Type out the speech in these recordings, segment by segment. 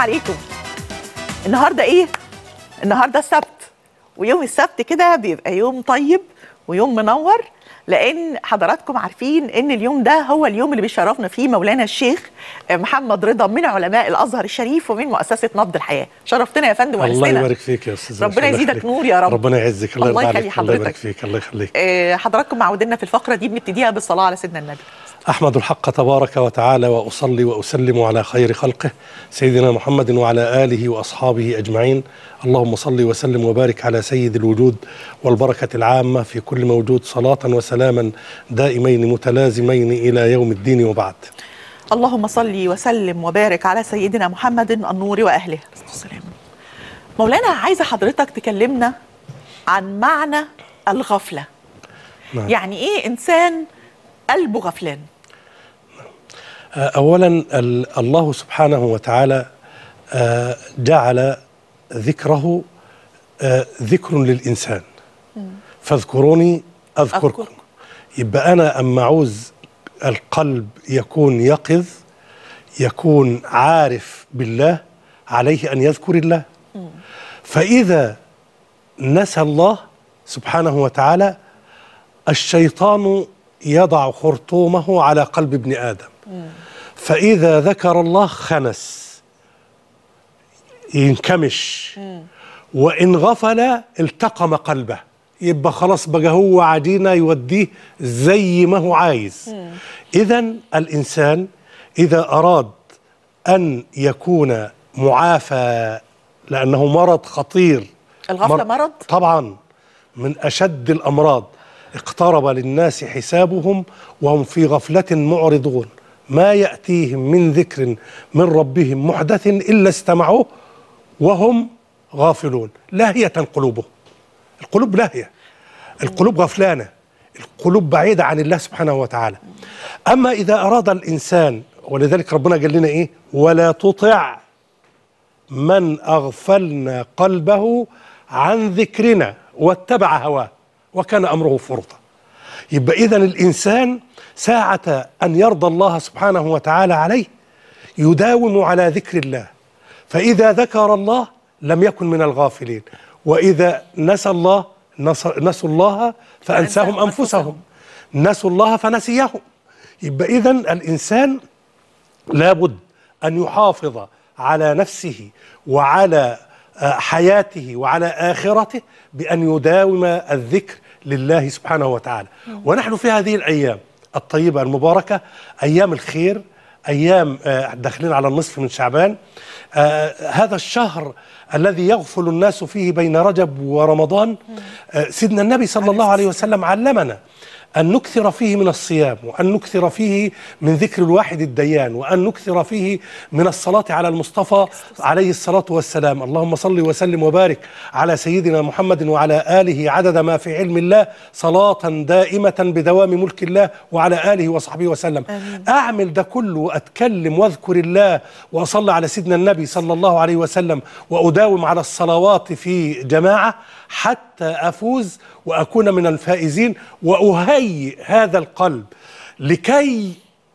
عليكم النهارده ايه النهارده السبت ويوم السبت كده بيبقى يوم طيب ويوم منور لان حضراتكم عارفين ان اليوم ده هو اليوم اللي بيشرفنا فيه مولانا الشيخ محمد رضا من علماء الازهر الشريف ومن مؤسسه نبض الحياه شرفتنا يا فندم الله وانستنا يبارك فيك يا استاذ ربنا الله يزيدك يخليك. نور يا رب. ربنا يعزك الله, الله يرضى يخلي عليك الله يبارك حضرتك. فيك الله يخليك آه، حضراتكم معودينا في الفقره دي بنبتديها بالصلاه على سيدنا النبي احمد الحق تبارك وتعالى واصلي واسلم على خير خلقه سيدنا محمد وعلى اله واصحابه اجمعين اللهم صل وسلم وبارك على سيد الوجود والبركه العامه في كل موجود صلاه وسلاما دائمين متلازمين الى يوم الدين وبعد اللهم صل وسلم وبارك على سيدنا محمد النور واهله السلام مولانا عايزه حضرتك تكلمنا عن معنى الغفله نعم. يعني ايه انسان قلبه غفلان اولا ال- الله سبحانه وتعالى آه، جعل ذكره آه، ذكر للانسان فاذكروني اذكركم أذكركم. يبقى انا اما عاوز القلب يكون يقظ يكون عارف بالله عليه ان يذكر الله فاذا نسى الله سبحانه وتعالى الشيطان يضع خرطومه على قلب ابن ادم فاذا ذكر الله خنس ينكمش وان غفل التقم قلبه يبقى خلاص بقى هو عجينه يوديه زي ما هو عايز اذا الانسان اذا اراد ان يكون معافى لانه مرض خطير الغفله مرض طبعا من اشد الامراض اقترب للناس حسابهم وهم في غفله معرضون ما ياتيهم من ذكر من ربهم محدث الا استمعوه وهم غافلون لاهيه قلوبهم القلوب لاهيه القلوب غفلانه القلوب بعيده عن الله سبحانه وتعالى اما اذا اراد الانسان ولذلك ربنا قال لنا ايه ولا تطع من اغفلنا قلبه عن ذكرنا واتبع هواه وكان امره فرطا يبقى اذا الانسان ساعه ان يرضى الله سبحانه وتعالى عليه يداوم على ذكر الله فاذا ذكر الله لم يكن من الغافلين واذا نسى الله نس- نسوا الله فانساهم فأنساهم انفسهم نسوا الله فنسيهم يبقى اذا الانسان لابد ان يحافظ على نفسه وعلى آه، حياته وعلى اخرته بان يداوم الذكر لله سبحانه وتعالى ونحن في هذه الايام الطيبه المباركه ايام الخير ايام آه، داخلين على النصف من شعبان آه، هذا الشهر الذي يغفل الناس فيه بين رجب ورمضان آه، سيدنا النبي صلى الله عليه وسلم علمنا أن نكثر فيه من الصيام وأن نكثر فيه من ذكر الواحد الديان وأن نكثر فيه من الصلاة على المصطفى عليه الصلاة والسلام اللهم صل وسلم وبارك على سيدنا محمد وعلى آله عدد ما في علم الله صلاة دائمة بدوام ملك الله وعلى آله وصحبه وسلم آمين. أعمل ده كله وأتكلم واذكر الله وأصلي على سيدنا النبي صلى الله عليه وسلم وأداوم على الصلوات في جماعة حتى أفوز وأكون من الفائزين وأهيئ هذا القلب لكي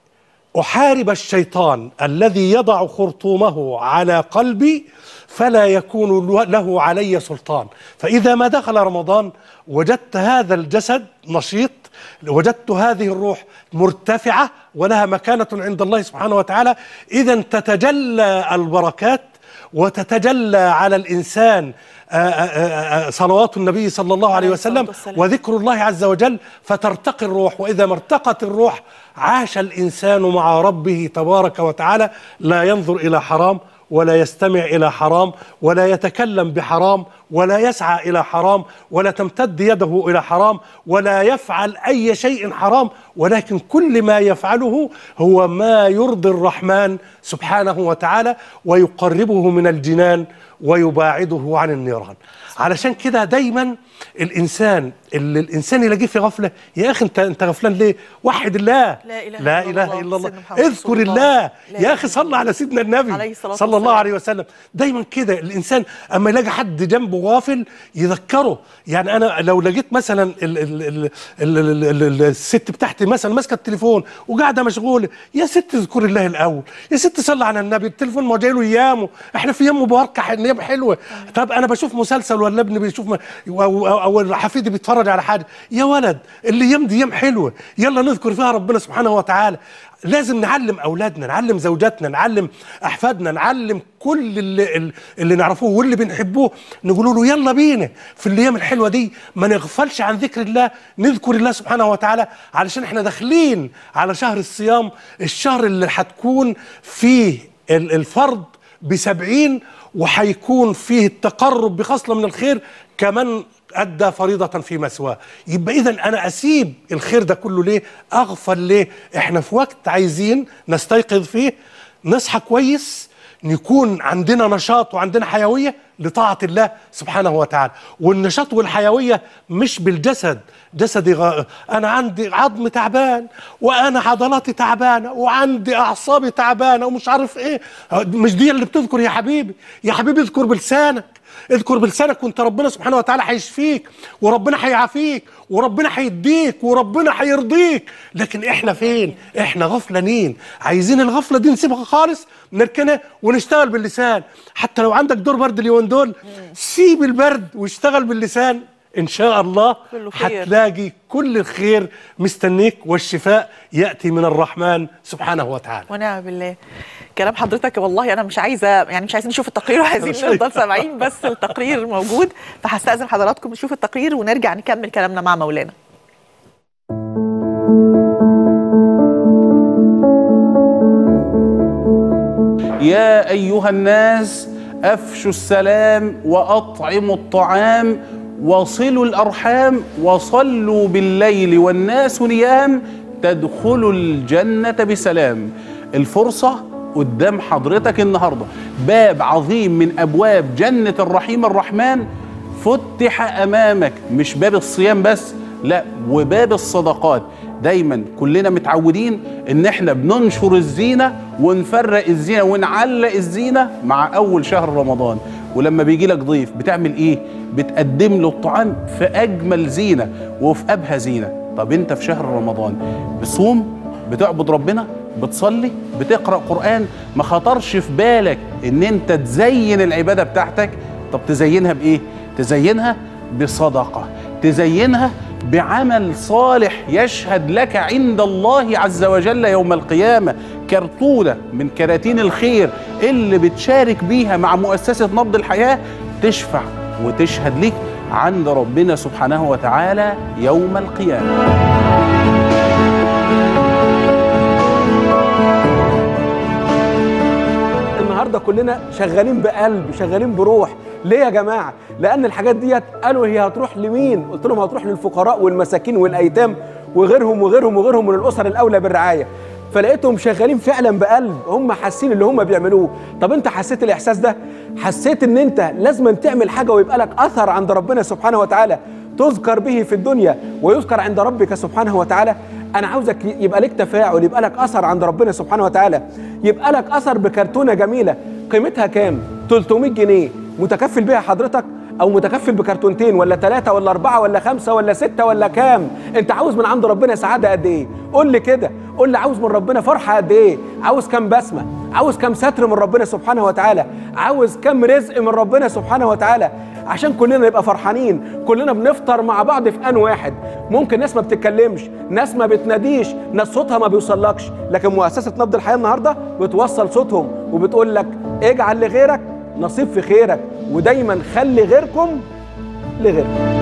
أحارب الشيطان الذي يضع خرطومه على قلبي فلا يكون له علي سلطان فإذا ما دخل رمضان وجدت هذا الجسد نشيط وجدت هذه الروح مرتفعة ولها مكانة عند الله سبحانه وتعالى إذا تتجلى البركات وتتجلى على الإنسان آه، آه، آه، صلوات النبي صلى الله عليه عليه الصلاة وسلم والسلام. وذكر الله عز وجل فترتقي الروح واذا ما ارتقت الروح عاش الانسان مع ربه تبارك وتعالى لا ينظر الى حرام ولا يستمع الى حرام ولا يتكلم بحرام ولا يسعى الى حرام ولا تمتد يده الى حرام ولا يفعل اي شيء حرام ولكن كل ما يفعله هو ما يرضي الرحمن سبحانه وتعالى ويقربه من الجنان ويباعده عن النيران علشان كده دايما الانسان اللي الانسان يلاقيه في غفله يا اخي انت انت غفلان ليه وحد الله لا إله لا إلا اله الله، الا الله سيدنا محمد اذكر رسول الله. الله لا يا إله اخي صل على سيدنا النبي عليه الصلاة صلى الله والسلام. عليه وسلم دايما كده الانسان اما يلاقي حد جنبه جنبه غافل يذكره يعني انا لو لقيت مثلا ال ال ال ال ال ال ال الست بتاعتي مثلا ماسكه التليفون وقاعده مشغوله يا ست اذكر الله الاول يا ست صلي على النبي التليفون ما جاي له ايامه احنا في ايام مباركه ايام حلوه طب انا بشوف مسلسل ولا ابني بيشوف م- او او أو حفيدي بيتفرج على حاجه يا ولد الايام دي ايام حلوه يلا نذكر فيها ربنا سبحانه وتعالى لازم نعلم اولادنا نعلم زوجاتنا نعلم احفادنا نعلم كل اللي, اللي نعرفوه واللي بنحبوه نقول له يلا بينا في الايام الحلوه دي ما نغفلش عن ذكر الله نذكر الله سبحانه وتعالى علشان احنا داخلين على شهر الصيام الشهر اللي هتكون فيه ال- الفرض بسبعين وهيكون فيه التقرب بخصلة من الخير كمان أدى فريضة في مسواه يبقى إذا أنا أسيب الخير ده كله ليه أغفل ليه إحنا في وقت عايزين نستيقظ فيه نصحى كويس نكون عندنا نشاط وعندنا حيوية لطاعة الله سبحانه وتعالى والنشاط والحيوية مش بالجسد جسدي غ... أنا عندي عظم تعبان وأنا عضلاتي تعبانة وعندي أعصابي تعبانة ومش عارف إيه مش دي اللي بتذكر يا حبيبي يا حبيبي اذكر بلسانك اذكر بلسانك وانت ربنا سبحانه وتعالى هيشفيك وربنا هيعافيك وربنا هيديك وربنا هيرضيك لكن احنا فين احنا غفلانين عايزين الغفله دي نسيبها خالص نركنها ونشتغل باللسان حتى لو عندك دور برد اليومين دول سيب البرد واشتغل باللسان ان شاء الله كله خير. هتلاقي كل الخير مستنيك والشفاء ياتي من الرحمن سبحانه وتعالى ونعم بالله كلام حضرتك والله انا مش عايزه يعني مش عايزين نشوف التقرير وعايزين مش نفضل عايزة. سامعين بس التقرير موجود فهستاذن حضراتكم نشوف التقرير ونرجع نكمل كلامنا مع مولانا يا أيها الناس أفشوا السلام وأطعموا الطعام وصلوا الأرحام وصلوا بالليل والناس نيام تدخلوا الجنة بسلام الفرصة قدام حضرتك النهاردة باب عظيم من أبواب جنة الرحيم الرحمن فتح أمامك مش باب الصيام بس لا وباب الصدقات دايما كلنا متعودين ان احنا بننشر الزينه ونفرق الزينه ونعلق الزينه مع اول شهر رمضان ولما بيجي لك ضيف بتعمل ايه بتقدم له الطعام في اجمل زينه وفي ابهى زينه طب انت في شهر رمضان بتصوم بتعبد ربنا بتصلي بتقرا قران ما خطرش في بالك ان انت تزين العباده بتاعتك طب تزينها بايه تزينها بصدقه تزينها بعمل صالح يشهد لك عند الله عز وجل يوم القيامة كرتونة من كراتين الخير اللي بتشارك بيها مع مؤسسة نبض الحياة تشفع وتشهد لك عند ربنا سبحانه وتعالى يوم القيامة النهارده كلنا شغالين بقلب شغالين بروح ليه يا جماعه لان الحاجات ديت قالوا هي هتروح لمين قلت لهم هتروح للفقراء والمساكين والايتام وغيرهم وغيرهم وغيرهم من الاسر الاولى بالرعايه فلقيتهم شغالين فعلا بقلب هم حاسين اللي هم بيعملوه طب انت حسيت الاحساس ده حسيت ان انت لازم تعمل حاجه ويبقى لك اثر عند ربنا سبحانه وتعالى تذكر به في الدنيا ويذكر عند ربك سبحانه وتعالى انا عاوزك يبقى لك تفاعل يبقى لك اثر عند ربنا سبحانه وتعالى يبقى لك اثر بكرتونه جميله قيمتها كام 300 جنيه متكفل بيها حضرتك او متكفل بكرتونتين ولا ثلاثة ولا أربعة ولا خمسة ولا ستة ولا كام انت عاوز من عند ربنا سعادة قد ايه قول لي كده قول لي عاوز من ربنا فرحة قد ايه عاوز كام بسمة عاوز كام ستر من ربنا سبحانه وتعالى عاوز كام رزق من ربنا سبحانه وتعالى عشان كلنا نبقى فرحانين كلنا بنفطر مع بعض في ان واحد ممكن ناس ما بتتكلمش ناس ما بتناديش ناس صوتها ما بيوصلكش لكن مؤسسه نبض الحياه النهارده بتوصل صوتهم وبتقول لك اجعل لغيرك نصيب في خيرك ودايما خلي غيركم لغيركم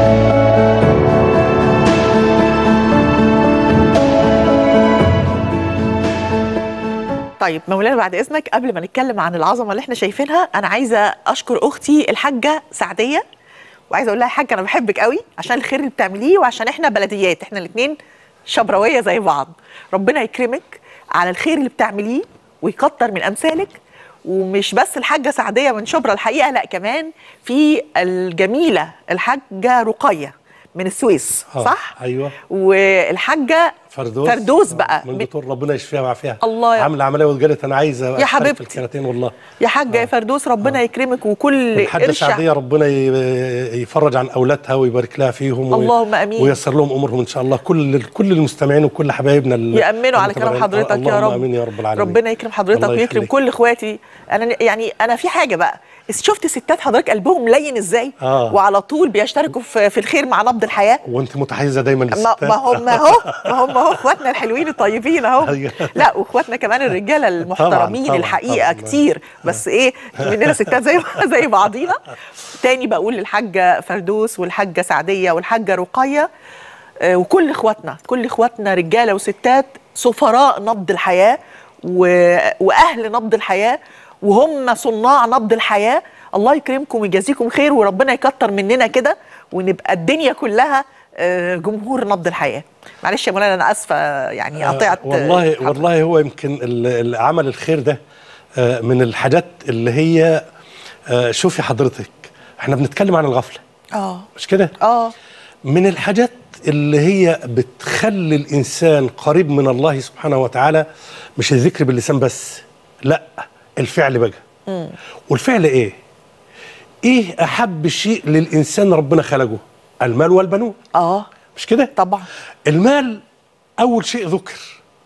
طيب مولانا بعد اذنك قبل ما نتكلم عن العظمه اللي احنا شايفينها انا عايزه اشكر اختي الحاجه سعديه وعايزه اقول لها يا حاجه انا بحبك قوي عشان الخير اللي بتعمليه وعشان احنا بلديات احنا الاثنين شبراويه زي بعض ربنا يكرمك على الخير اللي بتعمليه ويكتر من امثالك ومش بس الحاجه سعديه من شبرا الحقيقه لا كمان في الجميله الحاجه رقيه من السويس آه، صح أيوة. والحاجه فردوس فردوس بقى من من- دكتور ربنا يشفيها ويعافيها الله يا- عامله عمليه وقالت انا عايزه أشترك حبيبتي. في الكراتين والله يا حاجه يا فردوس ربنا يكرمك وكل الحاجة قرش سعدية ربنا ي- يفرج عن أولادها ويبارك لها فيهم وي- اللهم آمين. وييسر لهم أمورهم إن شاء الله كل كل المستمعين وكل حبايبنا ال- يأمنوا على كلام المتابعين. حضرتك يا اللهم رب آمين يا رب العالمين ربنا يكرم حضرتك الله ويكرم يخليك. كل اخواتي انا يعني انا في حاجه بقى شفت ستات حضرتك قلبهم لين ازاي آه. وعلى طول بيشتركوا في, في الخير مع نبض الحياه وأنت متحيزة دايما ما, للستات ما هم اهو ما هم اهو اخواتنا الحلوين الطيبين اهو أيوة. لا واخواتنا كمان الرجاله المحترمين طبعاً، الحقيقه طبعاً. كتير بس ايه مننا ستات زي زي بعضينا تاني بقول للحاجه فردوس والحاجه سعديه والحاجه رقيه آه، وكل اخواتنا كل اخواتنا رجاله وستات سفراء نبض الحياه و... واهل نبض الحياه وهم صناع نبض الحياه الله يكرمكم ويجازيكم خير وربنا يكتر مننا كده ونبقى الدنيا كلها آه، جمهور نبض الحياه معلش يا مولانا انا اسفه يعني قطعت آه، والله حضرتك. والله هو يمكن ال- ال- عمل الخير ده آه، من الحاجات اللي هي آه، شوفي حضرتك احنا بنتكلم عن الغفلة اه مش كده؟ اه من الحاجات اللي هي بتخلي الإنسان قريب من الله سبحانه وتعالى مش الذكر باللسان بس لا الفعل بقى والفعل ايه ايه احب شيء للإنسان ربنا خلقه المال والبنون اه مش كده طبعا المال أول شيء ذكر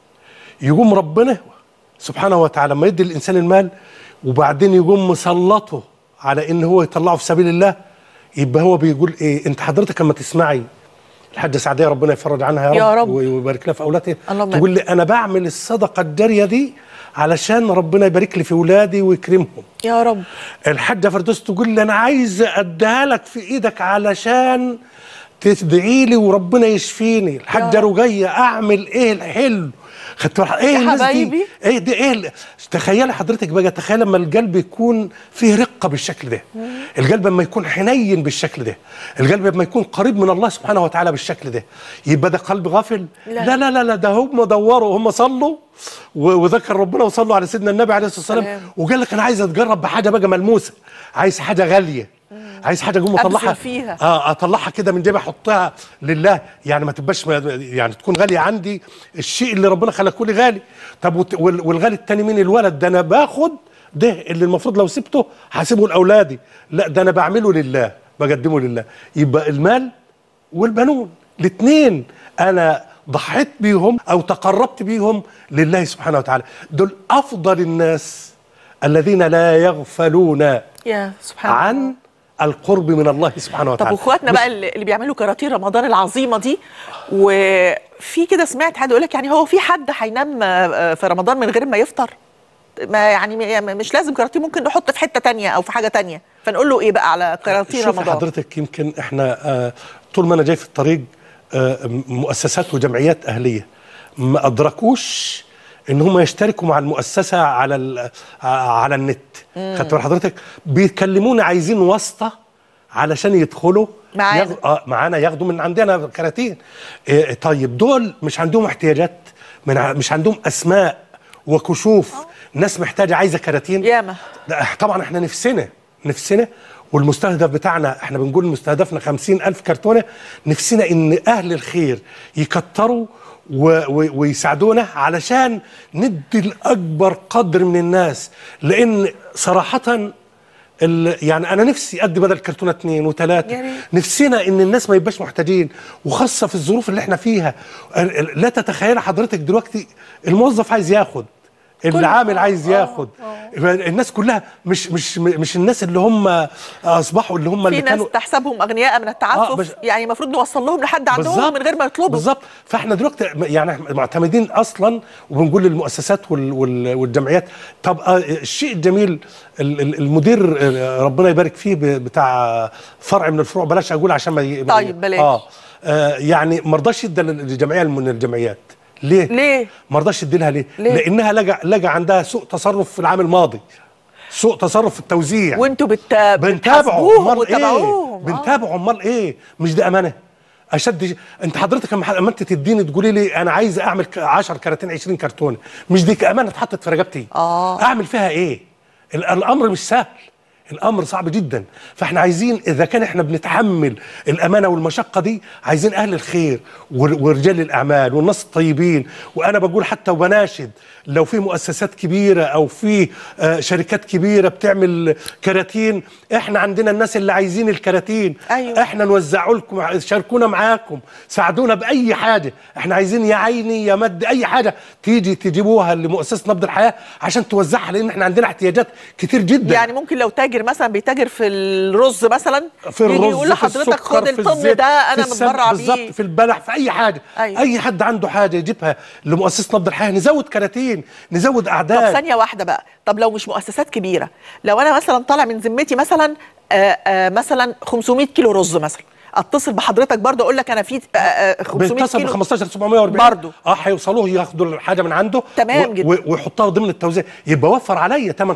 يقوم ربنا سبحانه وتعالى لما يدي الإنسان المال وبعدين يقوم مسلطه على إن هو يطلعه في سبيل الله يبقى هو بيقول إيه أنت حضرتك لما تسمعي الحاجة سعدية ربنا يفرج عنها يا رب, يا رب. ويبارك لها في أولادها اللهم تقول لي أنا بعمل الصدقة الجارية دي علشان ربنا يبارك لي في أولادي ويكرمهم يا رب الحاجة فردوس تقول لي أنا عايز أديها لك في إيدك علشان تدعي لي وربنا يشفيني الحاجة رب. رجية أعمل إيه الحلو خدت بالك؟ ايه يا الناس دي حبايبي. ايه دي ايه ال- تخيلي حضرتك بقى تخيل لما القلب يكون فيه رقه بالشكل ده القلب لما يكون حنين بالشكل ده القلب لما يكون قريب من الله سبحانه وتعالى بالشكل ده يبقى ده قلب غافل لا. لا لا لا, لا ده هم دوروا هم صلوا و- وذكر ربنا وصلوا على سيدنا النبي عليه الصلاه والسلام سلام. وقال لك انا عايز اتجرب بحاجه بقى ملموسه عايز حاجه غاليه عايز حاجه اقوم أبذل اطلعها فيها. اه اطلعها كده من جيبي احطها لله يعني ما تبقاش يعني تكون غاليه عندي الشيء اللي ربنا خلقه لي غالي طب وت- وال- والغالي التاني مين الولد ده انا باخد ده اللي المفروض لو سبته هسيبه لاولادي لا ده انا بعمله لله بقدمه لله يبقى المال والبنون الاثنين انا ضحيت بيهم او تقربت بيهم لله سبحانه وتعالى دول افضل الناس الذين لا يغفلون يا سبحان الله عن القرب من الله سبحانه طب وتعالى واخواتنا مش- بقى اللي اللي بيعملوا كراتين رمضان العظيمه دي وفي كده سمعت حد يقول لك يعني هو في حد هينام آه، في رمضان من غير ما يفطر ما يعني يعني مش لازم كراتين ممكن نحط في حته تانية او في حاجه تانية فنقول له ايه بقى على كراتين شوف رمضان حضرتك يمكن احنا آه طول ما انا جاي في الطريق آه مؤسسات وجمعيات اهليه ما ادركوش ان هم يشتركوا مع المؤسسه على ال- آه، على النت خدت بال حضرتك بيكلمونا عايزين واسطه علشان يدخلوا معانا. ياخدوا- اه معانا ياخدوا من عندنا كراتين إيه طيب دول مش عندهم احتياجات من ع- مش عندهم اسماء وكشوف ناس محتاجه عايزه كراتين ياما لا طبعا احنا نفسنا نفسنا والمستهدف بتاعنا احنا بنقول مستهدفنا خمسين ألف كرتونة نفسنا ان أهل الخير يكتروا و و ويساعدونا علشان ندي الأكبر قدر من الناس لأن صراحة ال- يعني انا نفسي ادي بدل كرتونه اثنين وثلاثه يا ريت. نفسنا ان الناس ما يبقاش محتاجين وخاصه في الظروف اللي احنا فيها ال- ال- لا تتخيل حضرتك دلوقتي الموظف عايز ياخد العامل عايز ياخد الناس كلها مش مش مش الناس اللي هم اصبحوا اللي هم في اللي ناس كانوا تحسبهم اغنياء من التعفف آه، بس- يعني المفروض نوصل لهم لحد عندهم من غير ما يطلبوا بالظبط فاحنا دلوقتي يعني إحنا معتمدين اصلا وبنقول للمؤسسات وال وال والجمعيات طب آه، الشيء الجميل ال- ال- المدير آه، ربنا يبارك فيه ب- بتاع فرع من الفروع بلاش اقول عشان ما ي- طيب، بلاش. اه آه، يعني ما رضاش يدي للجمعيه من الجمعيات ليه؟ ليه؟ ما رضاش يدي لها ليه؟ ليه؟ لانها لقى لقى عندها سوء تصرف في العام الماضي سوء تصرف في التوزيع وانتوا بت... بنتابعه بتحاسبوهم امال ايه وتتابعوهم آه. بنتابعه امال ايه مش دي امانه اشد ش- انت حضرتك لما لما انت تديني تقولي لي انا عايز اعمل ك- 10 كراتين 20 كرتونه مش دي امانه اتحطت في رقبتي آه. اعمل فيها ايه ال- الامر مش سهل الامر صعب جدا فاحنا عايزين اذا كان احنا بنتحمل الامانه والمشقه دي عايزين اهل الخير ور- ورجال الاعمال والناس الطيبين وانا بقول حتى وبناشد لو في مؤسسات كبيره او في آه، شركات كبيره بتعمل كراتين احنا عندنا الناس اللي عايزين الكراتين أيوة. احنا نوزع لكم شاركونا معاكم ساعدونا باي حاجه احنا عايزين يا عيني يا مد اي حاجه تيجي تجيبوها لمؤسسه نبض الحياه عشان توزعها لان احنا عندنا احتياجات كتير جدا يعني ممكن لو تاجر مثلا بيتاجر في الرز مثلا في يجي الرز يقول في لحضرتك السكر، خد في الطن الزيت، ده في انا السمن، متبرع بالظبط بيه في البلح في اي حاجه أيوة. اي حد عنده حاجه يجيبها لمؤسسه نبض الحياه نزود كراتين نزود طب اعداد ثانيه واحده بقى طب لو مش مؤسسات كبيره لو انا مثلا طالع من ذمتي مثلا آآ آآ مثلا 500 كيلو رز مثلا اتصل بحضرتك برضه اقول لك انا في آآ آآ 500 بيتصل ب كيلو 15 740 برضه. اه هيوصلوه ياخدوا الحاجه من عنده تمام و- جدا. و- ويحطها ضمن التوزيع يبقى وفر عليا ثمن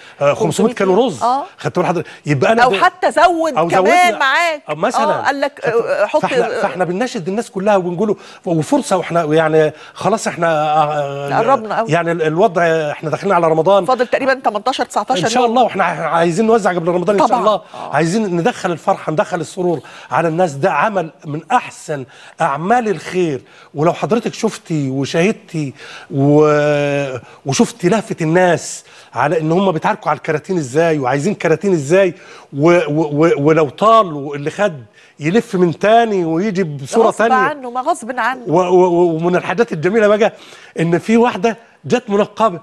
500 كيلو رز آه. خدت بال حضرتك يبقى انا او ب- حتى زود أو كمان زودنا- معاك أو مثلا آه قال لك خدت- آه، حط فاحنا, فاحنا بنناشد الناس كلها ونقوله وفرصه واحنا يعني خلاص احنا آه، قربنا أوي. يعني ال- الوضع احنا داخلين على رمضان فاضل تقريبا 18 19 ان شاء يوم. الله واحنا عايزين نوزع قبل رمضان ان شاء طبعاً. الله آه. عايزين ندخل الفرحه ندخل السرور على الناس ده عمل من احسن اعمال الخير ولو حضرتك شفتي وشاهدتي و... وشفتي لهفه الناس على ان هم بيتعاركوا على الكراتين ازاي وعايزين كراتين ازاي و... و... و... ولو طال اللي خد يلف من تاني ويجي بصوره غصب تانية عنه ما غصب عنه و- و- ومن الحاجات الجميله بقى ان في واحده جت منقبه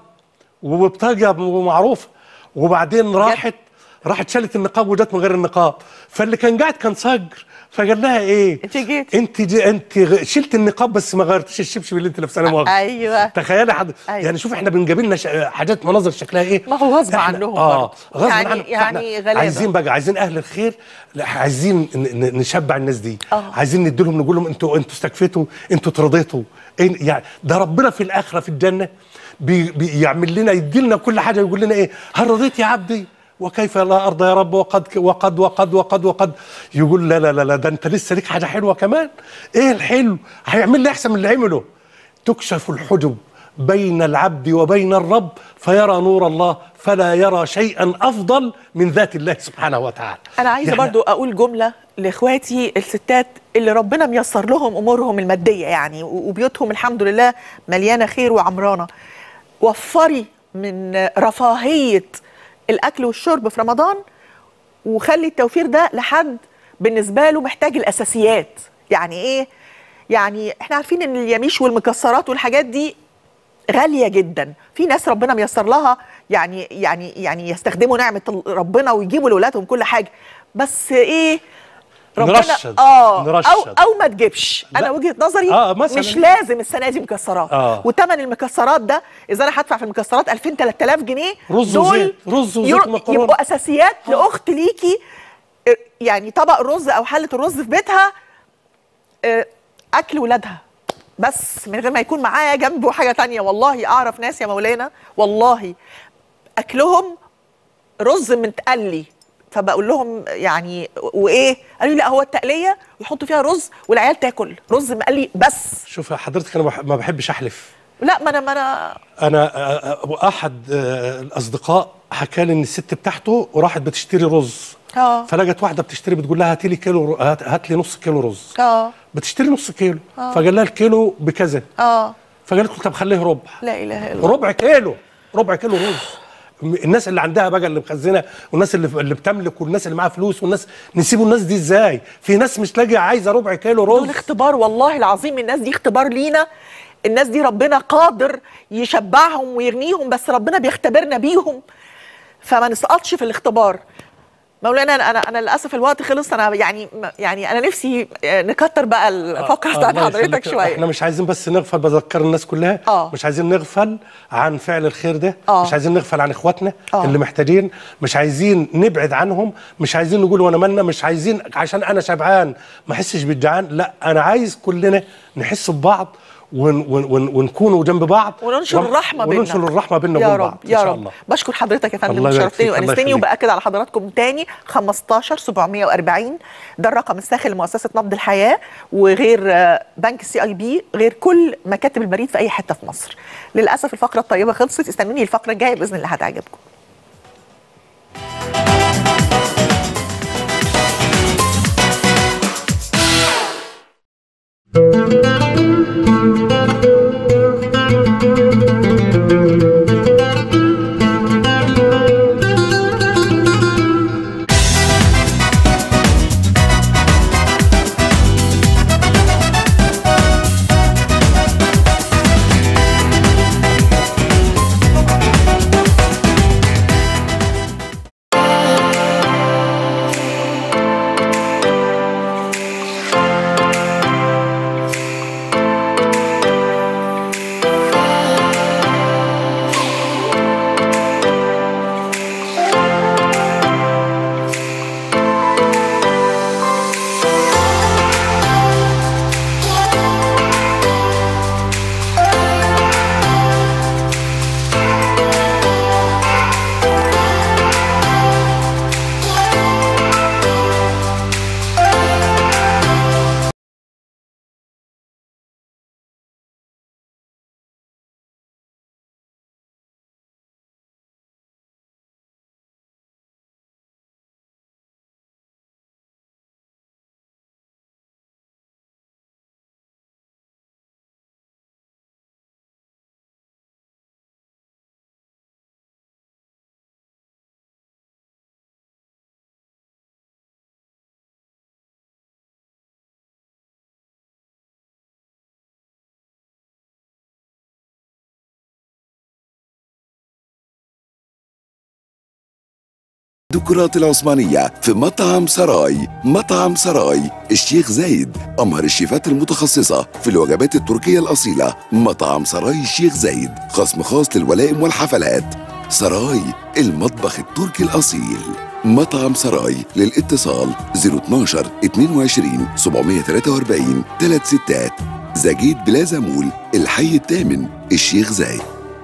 وبطاقه معروفه وبعدين راحت راحت شالت النقاب وجت من غير النقاب فاللي كان قاعد كان صقر فقال لها ايه انت جيتي. انت جي انت غ- شلت النقاب بس ما غيرتيش الشبشب اللي انت لابساه مؤاخذة. ايوه تخيلي حد أيوة. يعني شوف احنا بنجيب لنا ش- حاجات مناظر شكلها ايه ما هو غصب إحنا- عنهم اه برضه. غصب يعني- عنهم يعني فإحنا غلابة. عايزين بقى عايزين اهل الخير لا عايزين ن- ن- نشبع الناس دي آه. عايزين نديلهم نقول لهم انتوا انتوا استكفيتوا انتوا اترضيتوا إيه يعني ده ربنا في الاخره في الجنه بي بيعمل لنا يدي لنا كل حاجه يقول لنا ايه هل رضيت يا عبدي وكيف لا ارضى يا رب وقد وقد وقد وقد وقد يقول لا لا لا, لا ده انت لسه ليك حاجه حلوه كمان ايه الحلو هيعمل لي احسن من اللي عمله تكشف الحجب بين العبد وبين الرب فيرى نور الله فلا يرى شيئا افضل من ذات الله سبحانه وتعالى انا عايزه يعني برضو اقول جمله لاخواتي الستات اللي ربنا ميسر لهم امورهم الماديه يعني و- وبيوتهم الحمد لله مليانه خير وعمرانه وفري من رفاهيه الاكل والشرب في رمضان وخلي التوفير ده لحد بالنسبه له محتاج الاساسيات يعني ايه يعني احنا عارفين ان اليميش والمكسرات والحاجات دي غاليه جدا في ناس ربنا ميسر لها يعني يعني يعني يستخدموا نعمه ال- ربنا ويجيبوا لاولادهم كل حاجه بس ايه ربنا نرشد، اه نرشد. او او ما تجيبش انا لا. وجهه نظري آه، مثلاً. مش لازم السنه دي مكسرات آه. وثمن المكسرات ده اذا انا هدفع في المكسرات 2000 3000 جنيه رز دول وزيت، رز وزيت ير- ومكرونة. يبقوا اساسيات لاخت ليكي اه، يعني طبق رز او حله الرز في بيتها اه، اكل ولادها بس من غير ما يكون معايا جنبه حاجه تانية والله اعرف ناس يا مولانا والله اكلهم رز متقلي فبقول لهم يعني وايه قالوا لي لا هو التقليه ويحطوا فيها رز والعيال تاكل رز مقلي بس شوف حضرتك انا بح- ما بحبش احلف لا ما انا ما انا انا آه، آه، احد آه، الاصدقاء حكى لي ان الست بتاعته وراحت بتشتري رز اه فلقت واحده بتشتري بتقول لها هاتي لي كيلو ر- هات, هات لي نص كيلو رز اه بتشتري نص كيلو فقال لها الكيلو بكذا اه فقالت له طب خليه ربع لا اله الا الله ربع كيلو ربع كيلو رز م- الناس اللي عندها بقى اللي مخزنه والناس اللي اللي بتملك والناس اللي معاها فلوس والناس نسيبوا الناس دي ازاي في ناس مش لاقيه عايزه ربع كيلو دول رز اختبار والله العظيم الناس دي اختبار لينا الناس دي ربنا قادر يشبعهم ويغنيهم بس ربنا بيختبرنا بيهم فما نسقطش في الاختبار مولانا انا انا انا للاسف الوقت خلص انا يعني يعني انا نفسي آه، نكتر بقى الفقره بتاعت الله حضرتك يخليك. شويه احنا مش عايزين بس نغفل بذكر الناس كلها آه. مش عايزين نغفل عن فعل الخير ده آه. مش عايزين نغفل عن اخواتنا آه. اللي محتاجين مش عايزين نبعد عنهم مش عايزين نقول وانا مالنا مش عايزين عشان انا شبعان ما احسش بالجعان لا انا عايز كلنا نحس ببعض ون ون ون ونكونوا جنب بعض وننشر ون- الرحمه بيننا وننشر الرحمه بيننا يا وبين رب بعض يا ان شاء رب الله بشكر حضرتك يا فندم الله يبارك شرفتني فيك، الله وانستني يخليك. وباكد على حضراتكم تاني 15 740 ده الرقم الساخن لمؤسسه نبض الحياه وغير آه، بنك السي اي بي غير كل مكاتب البريد في اي حته في مصر للاسف الفقره الطيبه خلصت استنوني الفقره الجايه باذن الله هتعجبكم الديكورات العثمانية في مطعم سراي مطعم سراي الشيخ زايد أمهر الشيفات المتخصصة في الوجبات التركية الأصيلة مطعم سراي الشيخ زايد خصم خاص للولائم والحفلات سراي المطبخ التركي الأصيل مطعم سراي للاتصال 012 22 743 3 ستات زجيد بلازا مول الحي الثامن الشيخ زايد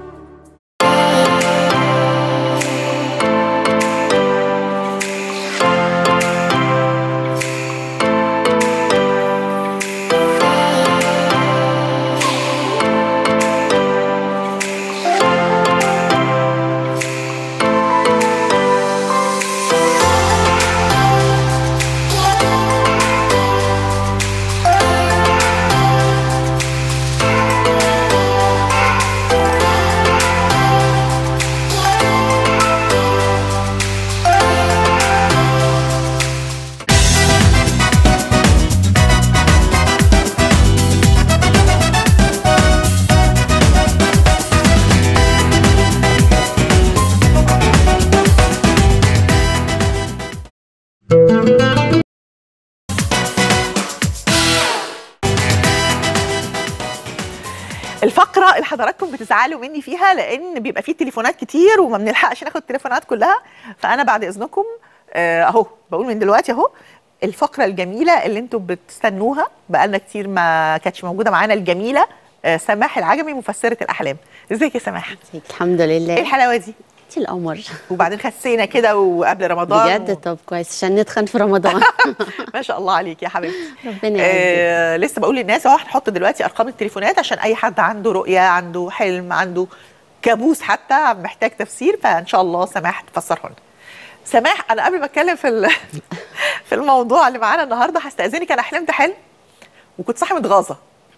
الفقره اللي حضراتكم بتزعلوا مني فيها لان بيبقى فيه تليفونات كتير وما بنلحقش ناخد التليفونات كلها فانا بعد اذنكم آه، اهو بقول من دلوقتي اهو الفقره الجميله اللي انتم بتستنوها بقالنا كتير ما كانتش موجوده معانا الجميله آه، سماح العجمي مفسره الاحلام ازيك يا سماح الحمد ايه لله الحلاوه دي انت القمر وبعدين خسينا كده وقبل رمضان بجد طب كويس عشان نتخن في رمضان ما شاء الله عليك يا حبيبتي ربنا يعزك آه لسه بقول للناس اهو هنحط دلوقتي ارقام التليفونات عشان اي حد عنده رؤيه عنده حلم عنده كابوس حتى محتاج تفسير فان شاء الله سماح تفسره لنا سماح انا قبل ما اتكلم في ال- في الموضوع اللي معانا النهارده هستاذنك انا حلمت حلم وكنت صاحي متغاظه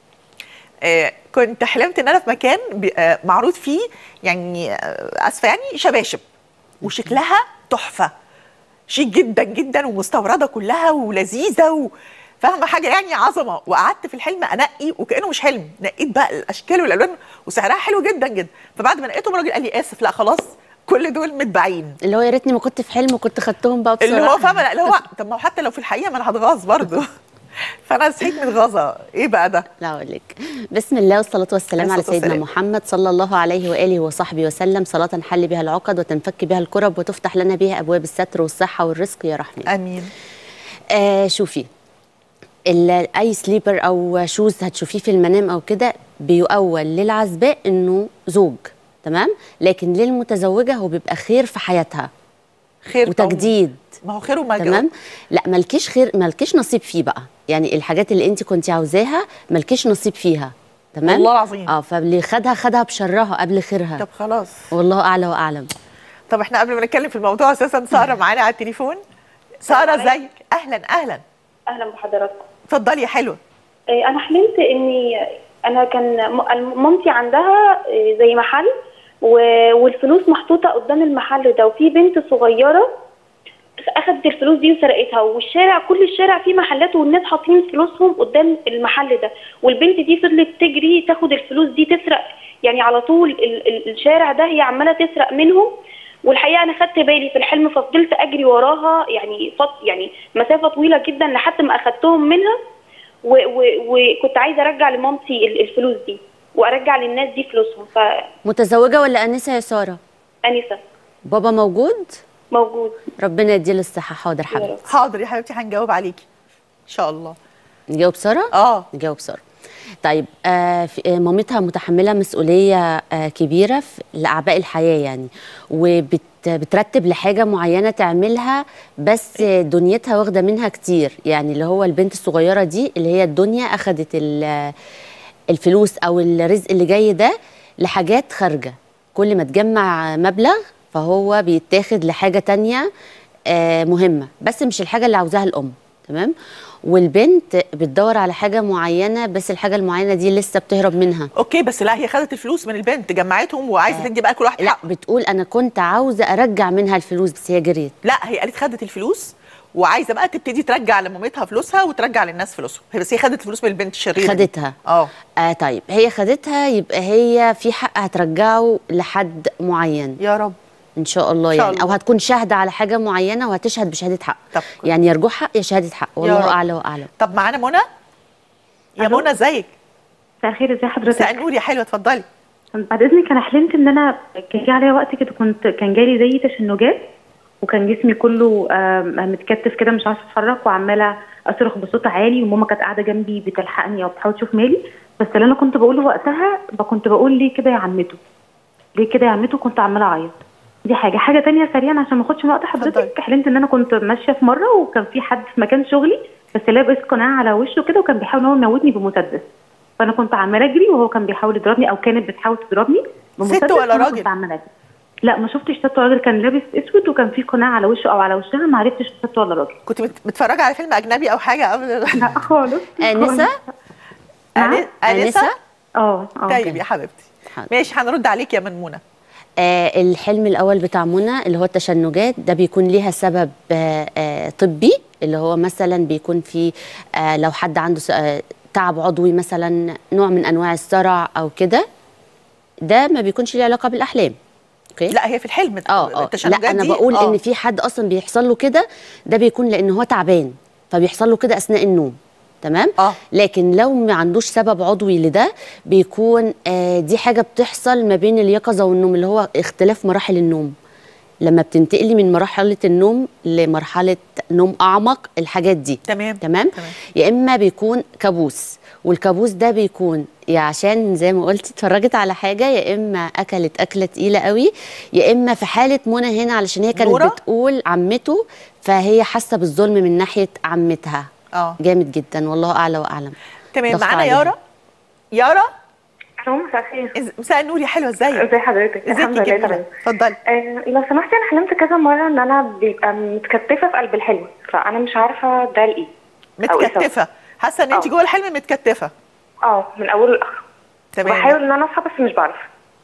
آه، كنت حلمت ان انا في مكان بي- آه، معروض فيه يعني آه، اسفه يعني شباشب وشكلها تحفه شيك جدا جدا ومستورده كلها ولذيذه و... فاهمه حاجه يعني عظمه وقعدت في الحلم انقي وكانه مش حلم نقيت بقى الاشكال والالوان وسعرها حلو جدا جدا فبعد ما نقيتهم الراجل قال لي اسف لا خلاص كل دول متباعين اللي هو يا ريتني ما كنت في حلم وكنت خدتهم بقى بسرعه اللي هو فاهمه لا اللي هو طب ما هو حتى لو في الحقيقه ما انا هتغاظ برضه فانا صحيت متغاظه ايه بقى ده لا اقول لك بسم الله والصلاه والسلام على الصلاة سيدنا والسلام. محمد صلى الله عليه واله وصحبه وسلم صلاه نحل بها العقد وتنفك بها الكرب وتفتح لنا بها ابواب الستر والصحه والرزق يا رحمن امين آه شوفي ال- اي سليبر او شوز هتشوفيه في المنام او كده بيؤول للعزباء انه زوج تمام لكن للمتزوجه هو بيبقى خير في حياتها خير طبعاً. وتجديد ما هو خير وما تمام لا مالكيش خير مالكيش نصيب فيه بقى يعني الحاجات اللي انت كنت عاوزاها مالكيش نصيب فيها تمام والله العظيم. اه فاللي خدها خدها بشرها قبل خيرها طب خلاص والله اعلى واعلم طب احنا قبل ما نتكلم في الموضوع اساسا ساره معانا على التليفون ساره ازيك اهلا اهلا اهلا بحضراتكم اتفضلي يا حلوه إيه، انا حلمت اني انا كان م- مامتي عندها إيه، زي محل و- والفلوس محطوطه قدام المحل ده وفي بنت صغيره اخذت الفلوس دي وسرقتها والشارع كل الشارع فيه محلات والناس حاطين فلوسهم قدام المحل ده والبنت دي فضلت تجري تاخد الفلوس دي تسرق يعني على طول ال- ال- الشارع ده هي عماله تسرق منهم والحقيقه انا خدت بالي في الحلم ففضلت اجري وراها يعني فط يعني مسافه طويله جدا لحد ما اخدتهم منها و- و- وكنت عايزه ارجع لمامتي ال- الفلوس دي وارجع للناس دي فلوسهم متزوجه ولا انسه يا ساره فانسه بابا موجود موجود ربنا يديله الصحه حاضر يا حبيبتي رب. حاضر يا حبيبتي هنجاوب عليكي ان شاء الله نجاوب ساره اه نجاوب ساره طيب آه في- آه، مامتها متحمله مسؤوليه آه كبيره في لاعباء الحياه يعني وبترتب لحاجه معينه تعملها بس آه، دنيتها واخده منها كتير يعني اللي هو البنت الصغيره دي اللي هي الدنيا اخذت ال- الفلوس او الرزق اللي جاي ده لحاجات خارجه كل ما تجمع مبلغ فهو بيتاخد لحاجه تانية آه، مهمه بس مش الحاجه اللي عاوزاها الام تمام والبنت بتدور على حاجه معينه بس الحاجه المعينه دي لسه بتهرب منها اوكي بس لا هي خدت الفلوس من البنت جمعتهم وعايزه تدي بقى كل واحد لا حقه بتقول انا كنت عاوزه ارجع منها الفلوس بس هي جريت لا هي قالت خدت الفلوس وعايزه بقى تبتدي ترجع لمامتها فلوسها وترجع للناس فلوسهم هي بس هي خدت الفلوس من البنت الشريره دي. خدتها اه آه طيب هي خدتها يبقى هي في حق هترجعه لحد معين يا رب ان شاء الله إن شاء يعني الله. او هتكون شاهده على حاجه معينه وهتشهد بشهاده حق طب يعني يرجو حق يا شهاده حق يا والله رب. اعلى واعلم طب معانا منى يا ألو. منى ازيك مساء الخير ازي حضرتك مساء النور يا حلوه اتفضلي بعد اذنك انا حلمت ان انا كان جه عليا وقت كده كنت كان جالي زي تشنجات وكان جسمي كله آم، متكتف كده مش عارفه اتحرك وعماله اصرخ بصوت عالي وماما كانت قاعده جنبي بتلحقني او بتحاول تشوف مالي بس اللي انا كنت بقوله وقتها ب- كنت بقول ليه كده يا عمته ليه كده يا عمته كنت عماله اعيط دي حاجه حاجه تانية سريعا عشان ما اخدش من وقت حضرتك حلمت ان انا كنت ماشيه في مره وكان في حد في مكان شغلي بس لابس قناع على وشه كده وكان بيحاول ان هو يموتني بمسدس فانا كنت عماله اجري وهو كان بيحاول يضربني او كانت بتحاول تضربني بمسدس ولا وأنا راجل؟ كنت عماله اجري لا ما شفتش ست راجل كان لابس اسود وكان في قناع على وشه او على وشها ما عرفتش ست ولا راجل كنت مت- متفرجه على فيلم اجنبي او حاجه قبل لا خالص انسه نعم؟ انسه اه اه طيب يا حبيبتي حاضر. ماشي هنرد عليك يا منمونه آه الحلم الاول بتاع منى اللي هو التشنجات ده بيكون ليها سبب آه آه طبي اللي هو مثلا بيكون في آه لو حد عنده س- آه تعب عضوي مثلا نوع من انواع الصرع او كده ده ما بيكونش ليه علاقه بالاحلام اوكي لا هي في الحلم اه اه التشنجات لا انا دي، بقول آه. ان في حد اصلا بيحصل له كده ده بيكون لان هو تعبان فبيحصل له كده اثناء النوم تمام آه. لكن لو ما عندوش سبب عضوي لده بيكون آه دي حاجه بتحصل ما بين اليقظه والنوم اللي هو اختلاف مراحل النوم لما بتنتقلي من مرحله النوم لمرحله نوم اعمق الحاجات دي تمام تمام تمام. يا اما بيكون كابوس والكابوس ده بيكون يا عشان زي ما قلتي اتفرجت على حاجه يا اما اكلت اكله تقيله قوي يا اما في حاله منى هنا علشان هي كانت نورة؟ بتقول عمته فهي حاسه بالظلم من ناحيه عمتها اه جامد جدا والله اعلى واعلم تمام ضغط معانا عليها. يارا يارا الو مساء الخير إز- مساء النور يا حلوه ازيك ازي حضرتك ازيك الحمد يا لله جميلة تمام اتفضلي آه، لو سمحتي انا حلمت كذا مره ان انا بيبقى متكتفه في قلب الحلم فانا مش عارفه ده لايه أو إيه السبب؟ متكتفه حاسه ان انت آه. جوه الحلم متكتفه اه من اوله لاخره تمام بحاول ان انا اصحى بس مش بعرف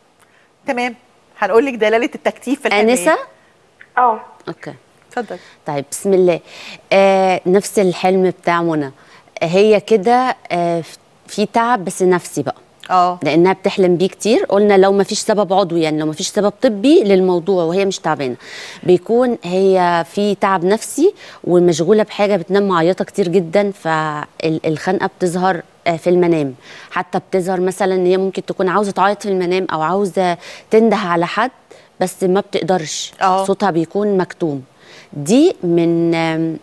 تمام هنقول لك دلاله التكتيف في الحلم انسه إيه. اه اوكي اتفضل طيب بسم الله آه نفس الحلم بتاع منى هي كده آه في تعب بس نفسي بقى اه لانها بتحلم بيه كتير قلنا لو ما فيش سبب عضوي يعني لو ما فيش سبب طبي للموضوع وهي مش تعبانه بيكون هي في تعب نفسي ومشغوله بحاجه بتنام معيطه كتير جدا فالخنقه بتظهر آه، في المنام حتى بتظهر مثلا ان هي ممكن تكون عاوزه تعيط في المنام او عاوزه تنده على حد بس ما بتقدرش آه. صوتها بيكون مكتوم دي من آم،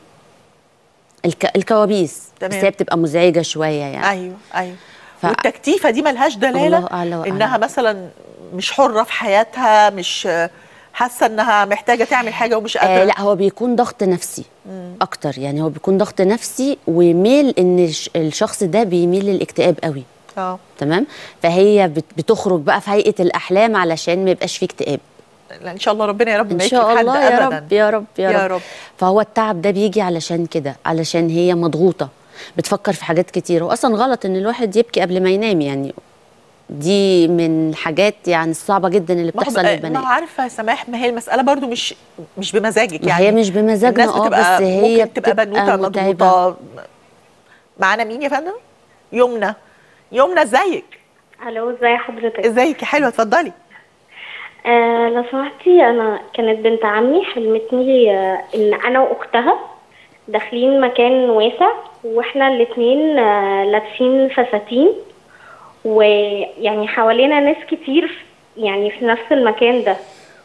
الك... الكوابيس تمام. بس هي بتبقى مزعجه شويه يعني ايوه ايوه ف- والتكتيفه دي ملهاش الله دلاله أعلى وأعلم. انها مثلا مش حره في حياتها مش حاسه انها محتاجه تعمل حاجه ومش قادره آه لا هو بيكون ضغط نفسي اكتر يعني هو بيكون ضغط نفسي وميل ان الش- الشخص ده بيميل للاكتئاب قوي اه تمام فهي بت- بتخرج بقى في هيئه الاحلام علشان ما يبقاش فيه اكتئاب لا، ان شاء الله ربنا يا رب ان ما شاء يكتب حد الله يا ابدا رب يا رب يا, يا رب. رب. فهو التعب ده بيجي علشان كده علشان هي مضغوطه بتفكر في حاجات كتير واصلا غلط ان الواحد يبكي قبل ما ينام يعني دي من حاجات يعني الصعبه جدا اللي ما هو بتحصل بقى- للبنات ما هو عارفه يا سماح ما هي المساله برضو مش مش بمزاجك ما يعني هي مش بمزاجنا الناس اه بتبقى بس هي ممكن تبقى بنوته متعبة. مضغوطه معانا مين يا فندم يمنى يمنى ازيك الو ازي حضرتك ازيك يا حلوه اتفضلي آه لو سمحتي انا كانت بنت عمي حلمتني آه ان انا واختها داخلين مكان واسع واحنا الاتنين آه لابسين فساتين ويعني حوالينا ناس كتير يعني في نفس المكان ده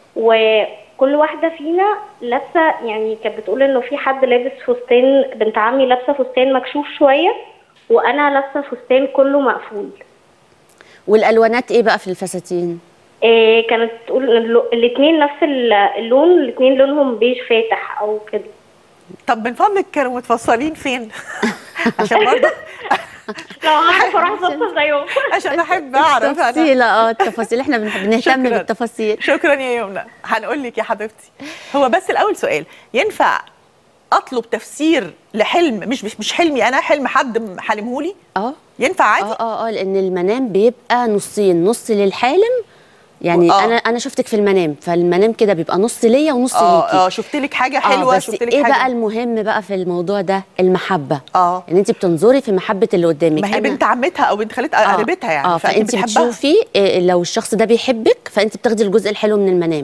وكل واحدة فينا لابسة يعني كانت بتقول انه في حد لابس فستان بنت عمي لابسة فستان مكشوف شوية وانا لابسة فستان كله مقفول والالوانات ايه بقى في الفساتين إيه كانت تقول الاثنين نفس ال- اللون الاثنين لونهم بيج فاتح او كده طب من فضلك كانوا متفصلين فين عشان برضه لو عارفه اروح اظبط زيهم عشان احب اعرف انا التفاصيل اه التفاصيل احنا بنحب نهتم شكراً. بالتفاصيل شكرا يا يمنى هنقول لك يا حبيبتي هو بس الاول سؤال ينفع اطلب تفسير لحلم مش مش, مش حلمي انا حلم حد حلمهولي اه ينفع عادي اه اه اه لان المنام بيبقى نصين نص للحالم يعني آه. انا انا شفتك في المنام فالمنام كده بيبقى نص ليا ونص اه ليكي اه شفت لك حاجه آه، حلوه بس شفت لك ايه حاجه بقى المهم بقى في الموضوع ده المحبه اه ان انت بتنظري في محبه اللي قدامك ما هي أنا- بنت عمتها او بنت خالتها آه، قريبتها يعني اه فانت بتحبها. بتشوفي إيه لو الشخص ده بيحبك فانت بتاخدي الجزء الحلو من المنام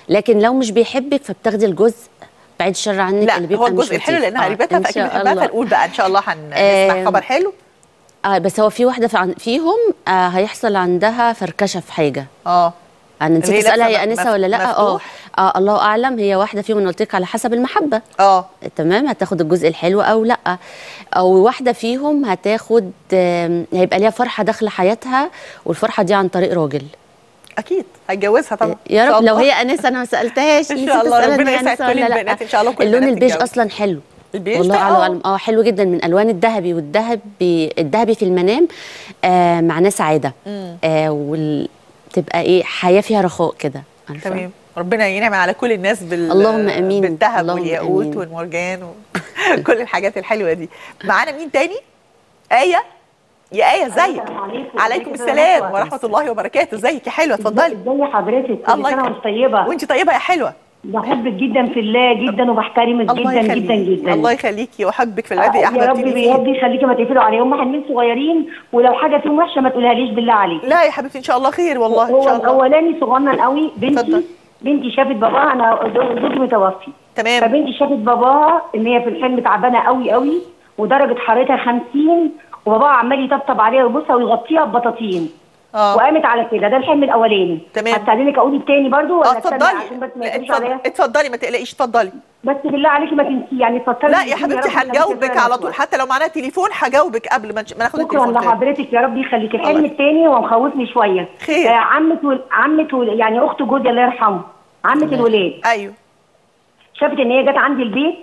لكن لو مش بيحبك فبتاخدي الجزء بعيد الشر عنك لا اللي بيبقى هو الجزء مش الحلو لطيف. لانها آه، قريبتها إن فاكيد شاء بتحبها الله. فنقول بقى ان شاء الله هنسمع آم، خبر حلو اه بس هو في واحده في عن- فيهم آه هيحصل عندها فركشه في حاجه اه انا نسيت اللي هي اسالها لابسة هي انسه مف- ولا لا اه مفتوح؟ اه الله اعلم هي واحده فيهم انا قلت لك على حسب المحبه اه تمام هتاخد الجزء الحلو او لا او واحده فيهم هتاخد آم، هيبقى ليها فرحه داخله حياتها والفرحه دي عن طريق راجل اكيد هيتجوزها طبعا يا إن شاء رب لو الله. هي انسه انا ما سالتهاش إن نسيت شاء الله، أسألها ربنا إن هي يسعد أنسة كل ولا لأ. البنات إن شاء الله، كل اللون البنات البيج تتجوز. اصلا حلو البيج والله ده، اعلم آه. وأعلم. اه حلو جدا من الوان الذهبي والذهبي الذهبي في المنام آه معناه سعاده آه وال... تبقى ايه حياه فيها رخاء كده عارفة؟ تمام ربنا ينعم على كل الناس بال اللهم آمين. بالذهب اللهم والياقوت آمين. والمرجان وكل الحاجات الحلوه دي معانا مين تاني آية يا آية ازيك عليكم. عليكم ازيك يا السلام رحمة؟ ورحمة الله وبركاته ازيك يا حلوة اتفضلي ازي حضرتك كل الله سنه يخليك. وانت طيبه وانت طيبة يا حلوة بحبك جدا في الله جدا وبحترمك الله جدا يخليك جدا جدا الله يخليكي واحبك في الذي يا رب احببتني يا فيه رب يخليكي ما تقفلوا عليهم هم حلمين صغيرين ولو حاجه فيهم وحشه ما تقولها ليش بالله عليك لا يا حبيبتي ان شاء الله خير والله ان هو شاء الله الاولاني صغنن قوي بنتي اتفضل. بنتي شافت باباها انا زو- زوجي متوفي تمام فبنتي شافت باباها ان هي في الحلم تعبانه قوي قوي ودرجه حرارتها 50 وباباها عمال يطبطب عليها ويبوسها ويغطيها ببطاطين اه وقامت على كده ده الحلم الاولاني تمام. هستاذنك اقول التاني برضو اه ولا استنى اتفضلي عشان بس ما لا، يقولوش اتفضلي عليا اتفضلي ما تقلقيش اتفضلي بس بالله عليكي ما تنسي يعني اتفضلي لا يا حبيبتي هنجاوبك على طول حتى لو معانا تليفون هجاوبك قبل ما نش- ما ناخد شكرا التليفون تاني. لحضرتك يا رب يخليك الحلم الله. التاني هو مخوفني شويه خير. آه عمة ول... عمة ول... يعني اخت جوزي الله يرحمه عمة الولاد ايوه شافت ان هي جت عندي البيت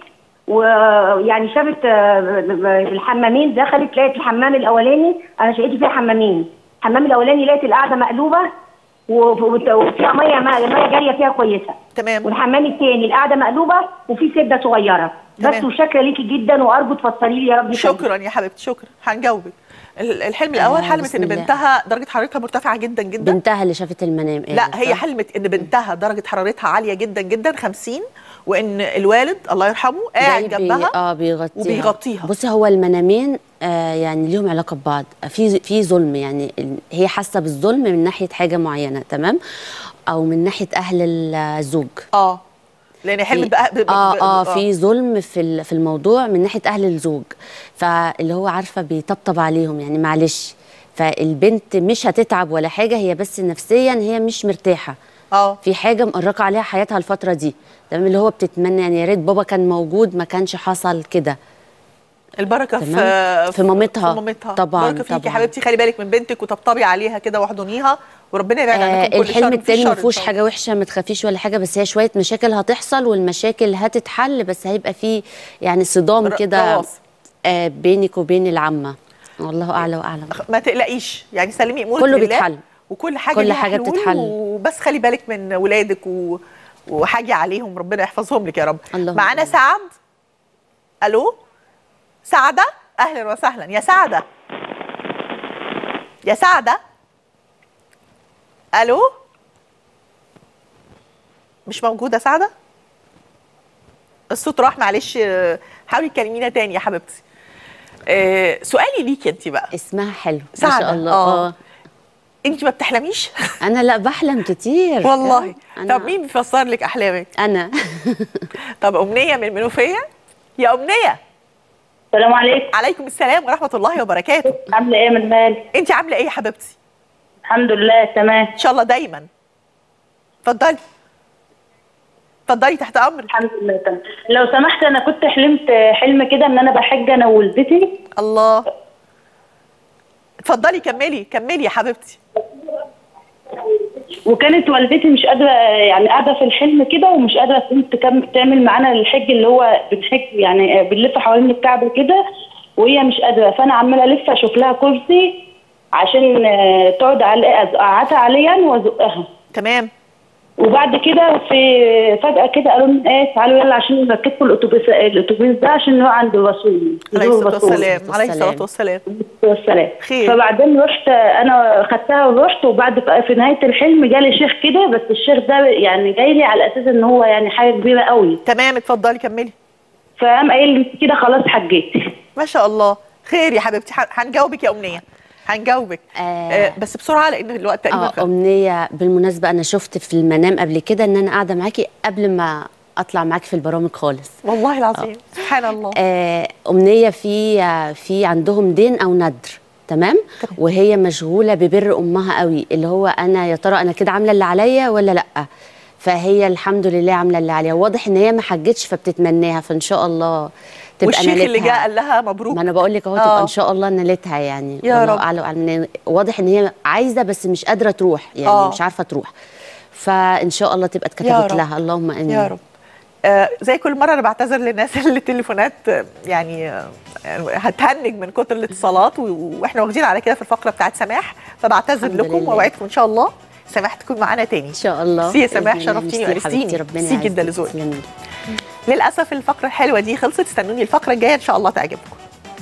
ويعني شافت آه، الحمامين دخلت لقيت الحمام الاولاني انا شقتي فيها حمامين الحمام الاولاني لقيت القعده مقلوبه و- وت- وفيها ميه ميه جاريه فيها كويسه تمام والحمام الثاني القعده مقلوبه وفي سده صغيره بس تمام. وشاكره ليكي جدا وارجو تفسري لي يا رب يخليك. شكرا يا حبيبتي شكرا هنجاوبك ال- الحلم الاول آه، حلمت بسم ان الله. بنتها درجه حرارتها مرتفعه جدا جدا بنتها اللي شافت المنام إيه لا هي صح؟ حلمت ان بنتها درجه حرارتها عاليه جدا جدا 50 وان الوالد الله يرحمه قاعد جاي بي- جنبها اه بيغطيها وبيغطيها. بصي هو المنامين آه يعني ليهم علاقه ببعض في في ظلم يعني ال- هي حاسه بالظلم من ناحيه حاجه معينه تمام او من ناحيه اهل الزوج اه لان حلمت في- بقى ب- ب- اه ب- اه في ظلم في ال- في الموضوع من ناحيه اهل الزوج فاللي هو عارفه بيطبطب عليهم يعني معلش فالبنت مش هتتعب ولا حاجه هي بس نفسيا هي مش مرتاحه اه في حاجه مقرقه عليها حياتها الفتره دي تمام اللي هو بتتمنى يعني يا ريت بابا كان موجود ما كانش حصل كده البركه في تمام. في مامتها. في مامتها طبعاً، بركه فيكي يا طبعاً. حبيبتي خلي بالك من بنتك وطبطبي عليها كده واحضنيها وربنا يبعد آه عنكم كل شر الحلم وفي التاني شر ما إن فيهوش شاء حاجه وحشه ما تخافيش ولا حاجه بس هي شويه مشاكل هتحصل والمشاكل هتتحل بس هيبقى في يعني صدام ر- كده رواسب. آه بينك وبين العمه والله اعلى واعلم الله. ما تقلقيش يعني سلمي امورك كله لله بيتحل. وكل حاجه كل ليها حاجة حلول بتتحل. وبس خلي بالك من ولادك و... وحاجه عليهم ربنا يحفظهم لك يا رب اللهم معانا آمين. سعد الو سعده اهلا وسهلا يا سعده يا سعده الو مش موجوده سعده الصوت راح معلش آه، حاولي تكلمينا تاني يا حبيبتي آه، سؤالي ليكي انت بقى اسمها حلو ما سعدة. شاء الله آه. اه انت ما بتحلميش انا لا بحلم كتير والله أنا طب مين بيفسر لك احلامك انا طب امنيه من المنوفيه يا امنيه السلام عليكم عليكم السلام ورحمه الله وبركاته عامله ايه من مال انت عامله ايه يا حبيبتي الحمد لله تمام ان شاء الله دايما اتفضلي اتفضلي تحت امرك الحمد لله تمام لو سمحت انا كنت حلمت حلم كده ان انا بحج انا ووالدتي الله اتفضلي كملي كملي يا حبيبتي وكانت والدتي مش قادره يعني قاعده في الحلم كده ومش قادره تقوم تكم- تعمل معانا الحج اللي هو بنحج يعني بنلف حوالين الكعبه كده وهي مش قادره فانا عماله الف اشوف لها كرسي عشان آه، تقعد عليه اقعدها عليه يعني وازقها تمام وبعد كده في فجأة كده قالوا لنا ايه تعالوا يلا عشان نركبكم الاتوبيس الاتوبيس ده عشان نروح عند الرسول عليه نزور الصلاه الرسول. والسلام عليه الصلاه والسلام والسلام خير. فبعدين رحت انا خدتها ورحت وبعد في نهايه الحلم جالي شيخ كده بس الشيخ ده يعني جاي لي على اساس ان هو يعني حاجه كبيره قوي تمام اتفضلي كملي فقام قايل لي كده خلاص حجيت ما شاء الله خير يا حبيبتي ح- هنجاوبك يا امنيه هنجاوبك آه بس بسرعه لان الوقت تقريبا اه خلص. امنيه بالمناسبه انا شفت في المنام قبل كده ان انا قاعده معاكي قبل ما اطلع معاكي في البرامج خالص والله العظيم سبحان الله آه امنيه في في عندهم دين او ندر تمام وهي مشغوله ببر امها قوي اللي هو انا يا ترى انا كده عامله اللي عليا ولا لا فهي الحمد لله عامله اللي عليها واضح ان هي ما حجتش فبتتمناها فان شاء الله تبقى والشيخ اللي نالتها. جاء قال لها مبروك ما انا بقول لك اهو آه. تبقى ان شاء الله نالتها يعني يا والله رب. اعلم وأعلم. واضح ان هي عايزه بس مش قادره تروح يعني آه. آه. مش عارفه تروح فان شاء الله تبقى يا اتكتبت رب. لها اللهم امين يا رب آه زي كل مره انا بعتذر للناس اللي التليفونات آه، يعني آه، هتهنج من كتر الاتصالات و- واحنا واخدين على كده في الفقره بتاعت سماح فبعتذر الحمد لكم لله. واوعدكم ان شاء الله سماح تكون معانا تاني ان شاء الله ميرسي يا سماح بإذن الله. شرفتيني ميرسي حبيبتي، وانستيني ربنا ميرسي جدا يعزك. لذوقك تسلمي. للاسف الفقره الحلوه دي خلصت استنوني الفقره الجايه ان شاء الله تعجبكم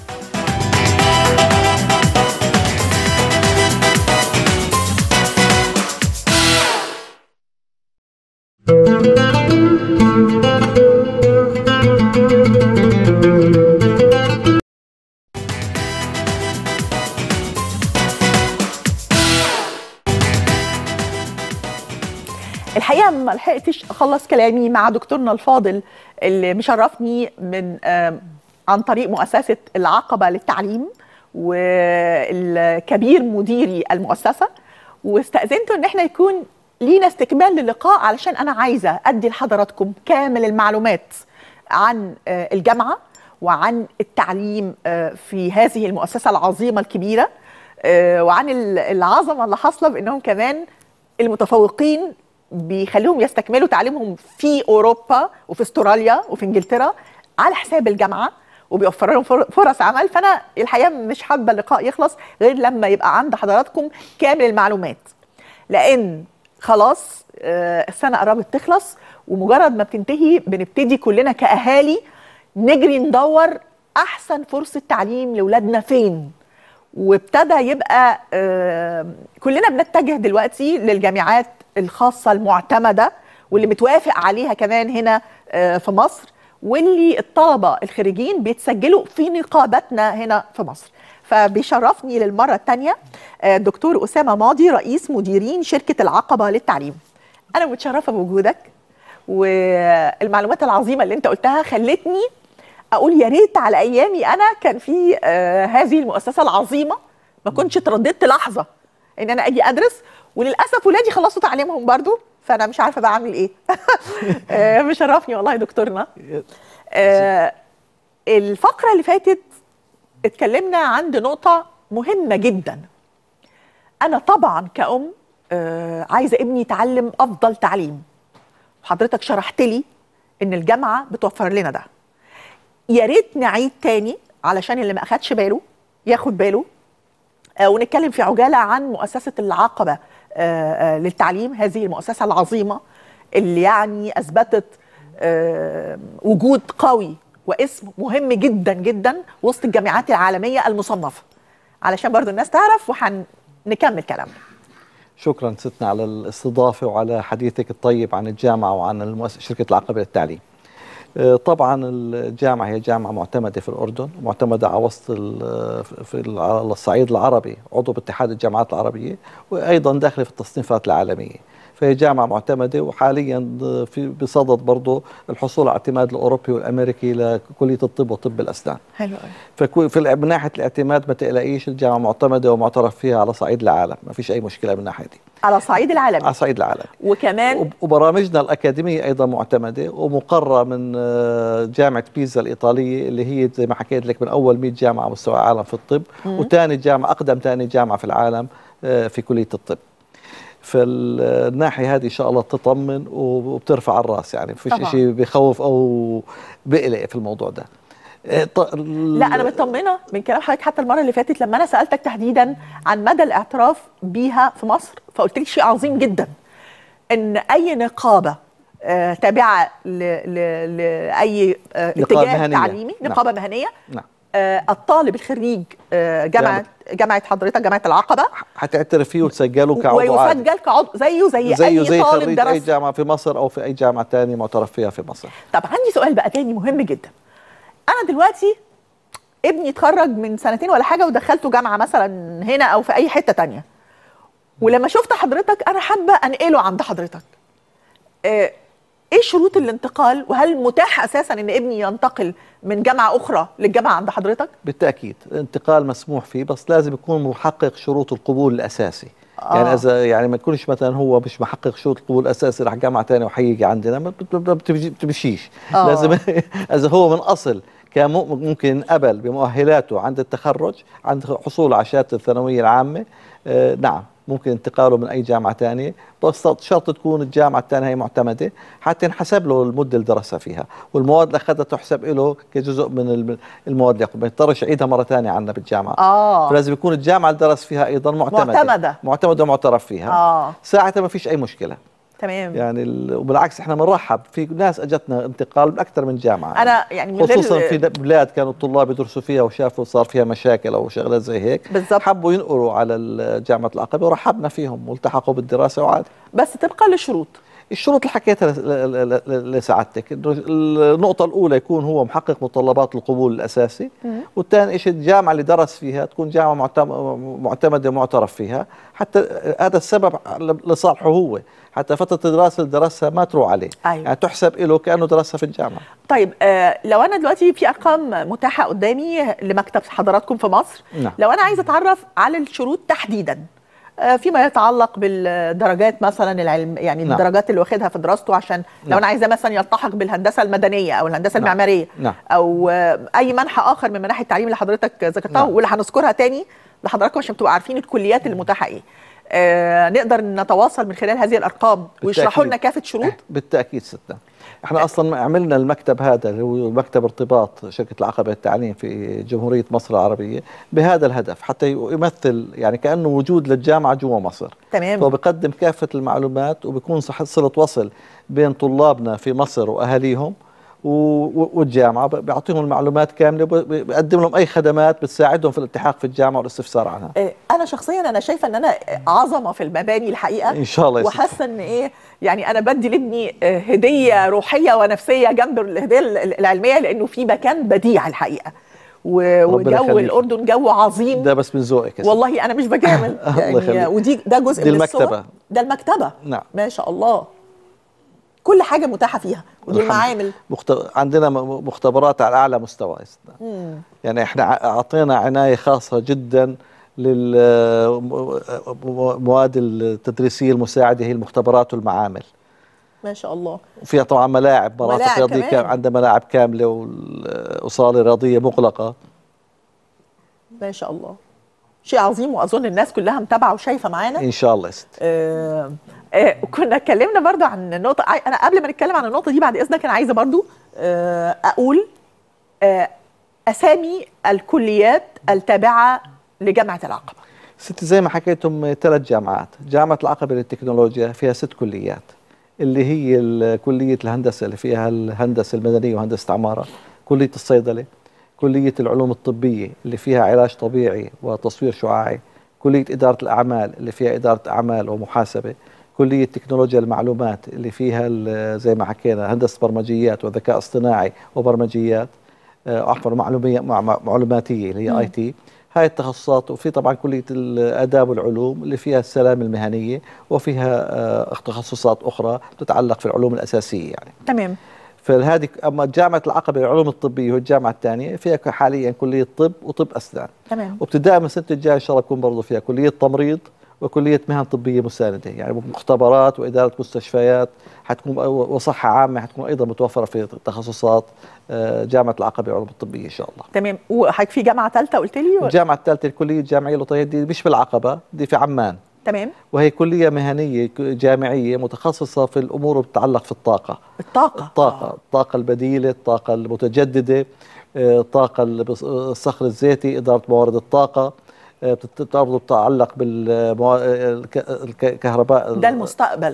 الحقيقه ما لحقتش اخلص كلامي مع دكتورنا الفاضل اللي مشرفني من آم، عن طريق مؤسسه العقبه للتعليم والكبير مديري المؤسسه واستاذنته ان احنا يكون لينا استكمال للقاء علشان انا عايزه ادي لحضراتكم كامل المعلومات عن آه، الجامعه وعن التعليم آه، في هذه المؤسسه العظيمه الكبيره آه، وعن ال- العظمه اللي حاصله بانهم كمان المتفوقين بيخليهم يستكملوا تعليمهم في اوروبا وفي استراليا وفي انجلترا على حساب الجامعه وبيوفر لهم فر- فرص عمل فانا الحقيقه مش حابه اللقاء يخلص غير لما يبقى عند حضراتكم كامل المعلومات لان خلاص آه، السنه قربت تخلص ومجرد ما بتنتهي بنبتدي كلنا كاهالي نجري ندور احسن فرصه تعليم لاولادنا فين وابتدى يبقى آه، كلنا بنتجه دلوقتي للجامعات الخاصة المعتمدة واللي متوافق عليها كمان هنا آه، في مصر واللي الطلبة الخريجين بيتسجلوا في نقابتنا هنا في مصر فبيشرفني للمرة الثانية الدكتور أسامة ماضي رئيس مديرين شركة العقبة للتعليم أنا متشرفة بوجودك والمعلومات العظيمة اللي أنت قلتها خلتني اقول يا ريت على ايامي انا كان في آه هذه المؤسسه العظيمه ما كنتش اترددت لحظه ان انا اجي ادرس وللاسف ولادي خلصوا تعليمهم برضو فانا مش عارفه بقى اعمل ايه آه مشرفني والله يا دكتورنا آه الفقره اللي فاتت اتكلمنا عند نقطه مهمه جدا انا طبعا كأم آه عايزه ابني يتعلم افضل تعليم حضرتك شرحت لي ان الجامعه بتوفر لنا ده يا ريت نعيد تاني علشان اللي ما اخدش باله ياخد باله آه ونتكلم في عجاله عن مؤسسه العقبه آه آه للتعليم هذه المؤسسه العظيمه اللي يعني اثبتت آه وجود قوي واسم مهم جدا جدا وسط الجامعات العالميه المصنفه علشان برضو الناس تعرف وهنكمل كلامنا شكرا ستنا على الاستضافه وعلى حديثك الطيب عن الجامعه وعن المؤسسه شركه العقبه للتعليم. آه، طبعا الجامعه هي جامعه معتمده في الاردن معتمده على وسط ال- في ال- على الصعيد العربي عضو باتحاد الجامعات العربيه وايضا داخله في التصنيفات العالميه فهي جامعه معتمده وحاليا في بصدد برضه الحصول على الاعتماد الاوروبي والامريكي لكليه الطب وطب الاسنان حلو قوي فكو- في الع- من ناحيه الاعتماد ما تقلقيش الجامعه معتمده ومعترف فيها على صعيد العالم ما فيش اي مشكله من الناحيه دي على صعيد العالم على صعيد العالم وكمان وب- وبرامجنا الأكاديمية أيضا معتمدة ومقرة من آه، جامعة بيزا الإيطالية اللي هي زي ما حكيت لك من أول 100 جامعة على مستوى العالم في الطب مم. وثاني جامعة أقدم ثاني جامعة في العالم آه، في كلية الطب فالناحية هذه إن شاء الله تطمن وبترفع الراس يعني فيش طبعاً. شيء بخوف أو بقلق في الموضوع ده آه، ط- لا انا مطمنه من كلام حضرتك حتى المره اللي فاتت لما انا سالتك تحديدا عن مدى الاعتراف بيها في مصر فقلت لي شيء عظيم جدا ان اي نقابه آه تابعه ل- ل- لاي آه نقابة اتجاه مهنية. تعليمي نعم. نقابه مهنيه نعم آه الطالب الخريج آه جامعه جامعه حضرتك جامعه العقبه حتعترف فيه وتسجله كعضو عادي ويسجل كعضو زيه زي, زيه اي زي طالب خريج أي درس جامعة في مصر أو في أي جامعة ثانية معترف فيها في مصر طب عندي سؤال بقى تاني مهم جدا انا دلوقتي ابني اتخرج من سنتين ولا حاجه ودخلته جامعه مثلا هنا او في اي حته تانية ولما شفت حضرتك انا حابه انقله عند حضرتك آه، ايه شروط الانتقال وهل متاح اساسا ان ابني ينتقل من جامعه اخرى للجامعه عند حضرتك بالتاكيد الانتقال مسموح فيه بس لازم يكون محقق شروط القبول الاساسي آه. يعني اذا يعني ما يكونش مثلا هو مش محقق شروط القبول الاساسي راح جامعه ثانيه وحيجي عندنا ما بت- ما بتمشي- بتمشيش آه. لازم اذا هو من اصل كان مو- ممكن ينقبل بمؤهلاته عند التخرج عند حصوله على شهاده الثانويه العامه آه نعم ممكن انتقاله من اي جامعه ثانيه بس شرط تكون الجامعه الثانيه هي معتمده حتى ينحسب له المده اللي درسها فيها والمواد اللي اخذها تحسب له كجزء من الم- المواد اللي ما يضطرش يعيدها مره ثانيه عندنا بالجامعه اه فلازم يكون الجامعه اللي درس فيها ايضا معتمده معتمدة. معتمده ومعترف فيها اه ساعتها ما فيش اي مشكله تمام يعني ال- وبالعكس احنا بنرحب في ناس اجتنا انتقال من اكثر من جامعه انا يعني من خصوصا غير في بلاد كانوا الطلاب يدرسوا فيها وشافوا صار فيها مشاكل او شغلات زي هيك بالضبط. حبوا ينقلوا على ال- جامعه العقبه ورحبنا فيهم والتحقوا بالدراسه وعادي بس طبقا للشروط الشروط اللي حكيتها ل- ل- ل- لسعادتك إنه النقطة الأولى يكون هو محقق متطلبات القبول الأساسي مم. والثاني شيء الجامعة اللي درس فيها تكون جامعة معتم- معتمدة معترف فيها حتى هذا السبب لصالحه هو حتى فترة الدراسة اللي درسها ما تروح عليه أيوة. يعني تحسب له كأنه درسها في الجامعة طيب آه لو انا دلوقتي في ارقام متاحه قدامي لمكتب حضراتكم في مصر نعم. لو انا عايزه اتعرف على الشروط تحديدا آه فيما يتعلق بالدرجات مثلا العلم يعني نعم. الدرجات اللي واخدها في دراسته عشان لو نعم. انا عايزه مثلا يلتحق بالهندسه المدنيه او الهندسه نعم. المعماريه نعم او آه اي منحى اخر من مناحي التعليم اللي حضرتك ذكرتها نعم. واللي هنذكرها تاني لحضراتكم عشان تبقوا عارفين الكليات المتاحه ايه آه نقدر نتواصل من خلال هذه الارقام ويشرحوا لنا كافه شروط بالتأكيد ستة احنا اصلا عملنا المكتب هذا اللي هو مكتب ارتباط شركه العقبه للتعليم في جمهوريه مصر العربيه بهذا الهدف حتى يمثل يعني كانه وجود للجامعه جوا مصر تمام هو بيقدم كافه المعلومات وبيكون صح- صله وصل بين طلابنا في مصر واهاليهم و- و- والجامعه ب- بيعطيهم المعلومات كامله وب- بيقدم لهم اي خدمات بتساعدهم في الالتحاق في الجامعه والاستفسار عنها آه، انا شخصيا انا شايفه ان انا عظمه في المباني الحقيقه ان شاء الله يا ستي. وحاسه ان ايه يعني انا بدي لابني آه، هديه روحيه ونفسيه جنب الهديه ال- العلميه لانه في مكان بديع الحقيقه و- ربنا وجو يخليك. الاردن جو عظيم ده بس من ذوقك يا ستي. والله انا مش بجامل الله يعني يخليك. ودي ده جزء دي من الصور. المكتبة. ده المكتبه نعم ما شاء الله كل حاجه متاحه فيها ودي الحمد المعامل مخت... عندنا م- مختبرات على اعلى مستوى يا ستنا. مم. يعني احنا ع- اعطينا عنايه خاصه جدا للمواد التدريسيه المساعده هي المختبرات والمعامل ما شاء الله وفيها طبعا ملاعب مرافق ملاعب رياضيه كمان. كام عندها ملاعب كامله وال- وصاله رياضيه مغلقه ما شاء الله شيء عظيم واظن الناس كلها متابعه وشايفه معانا ان شاء الله يا ستي آه، آه، كنا اتكلمنا برضو عن النقطة عاي- أنا قبل ما نتكلم عن النقطة دي بعد إذنك أنا عايزة برضو آه، أقول آه، أسامي الكليات التابعة لجامعة العقبة ستي زي ما حكيتم ثلاث جامعات جامعة العقبة للتكنولوجيا فيها ست كليات اللي هي ال- كلية الهندسة اللي فيها الهندسة المدنية وهندسة عمارة كلية الصيدلة كلية العلوم الطبية اللي فيها علاج طبيعي وتصوير شعاعي كلية إدارة الأعمال اللي فيها إدارة أعمال ومحاسبة كلية تكنولوجيا المعلومات اللي فيها ال- زي ما حكينا هندسة برمجيات وذكاء اصطناعي وبرمجيات آه، عفوا معلومية مع- مع- معلوماتية اللي مم. هي اي تي هاي التخصصات وفي طبعا كلية الآداب والعلوم اللي فيها السلام المهنية وفيها آه، تخصصات أخرى تتعلق في العلوم الأساسية يعني تمام فهذه أما جامعة العقبة للعلوم الطبية والجامعة الثانية فيها حاليا كلية طب وطب أسنان تمام وابتداء من السنة الجاية إن شاء الله يكون برضه فيها كلية تمريض وكلية مهن طبية مساندة يعني مختبرات وإدارة مستشفيات حتكون وصحة عامة حتكون أيضا متوفرة في تخصصات آه، جامعة العقبة للعلوم الطبية إن شاء الله تمام وحضرتك في جامعة ثالثة قلت لي و... الجامعة الثالثة الكلية الجامعية اللطيفة دي مش في العقبة دي في عمان تمام وهي كلية مهنية ك- جامعية متخصصة في الأمور اللي بتتعلق في الطاقة الطاقة الطاقة الطاقة البديلة الطاقة المتجددة آه، الطاقة البص- الصخر الزيتي إدارة موارد الطاقة آه، بتت- برضه بتتعلق بالكهرباء ده المستقبل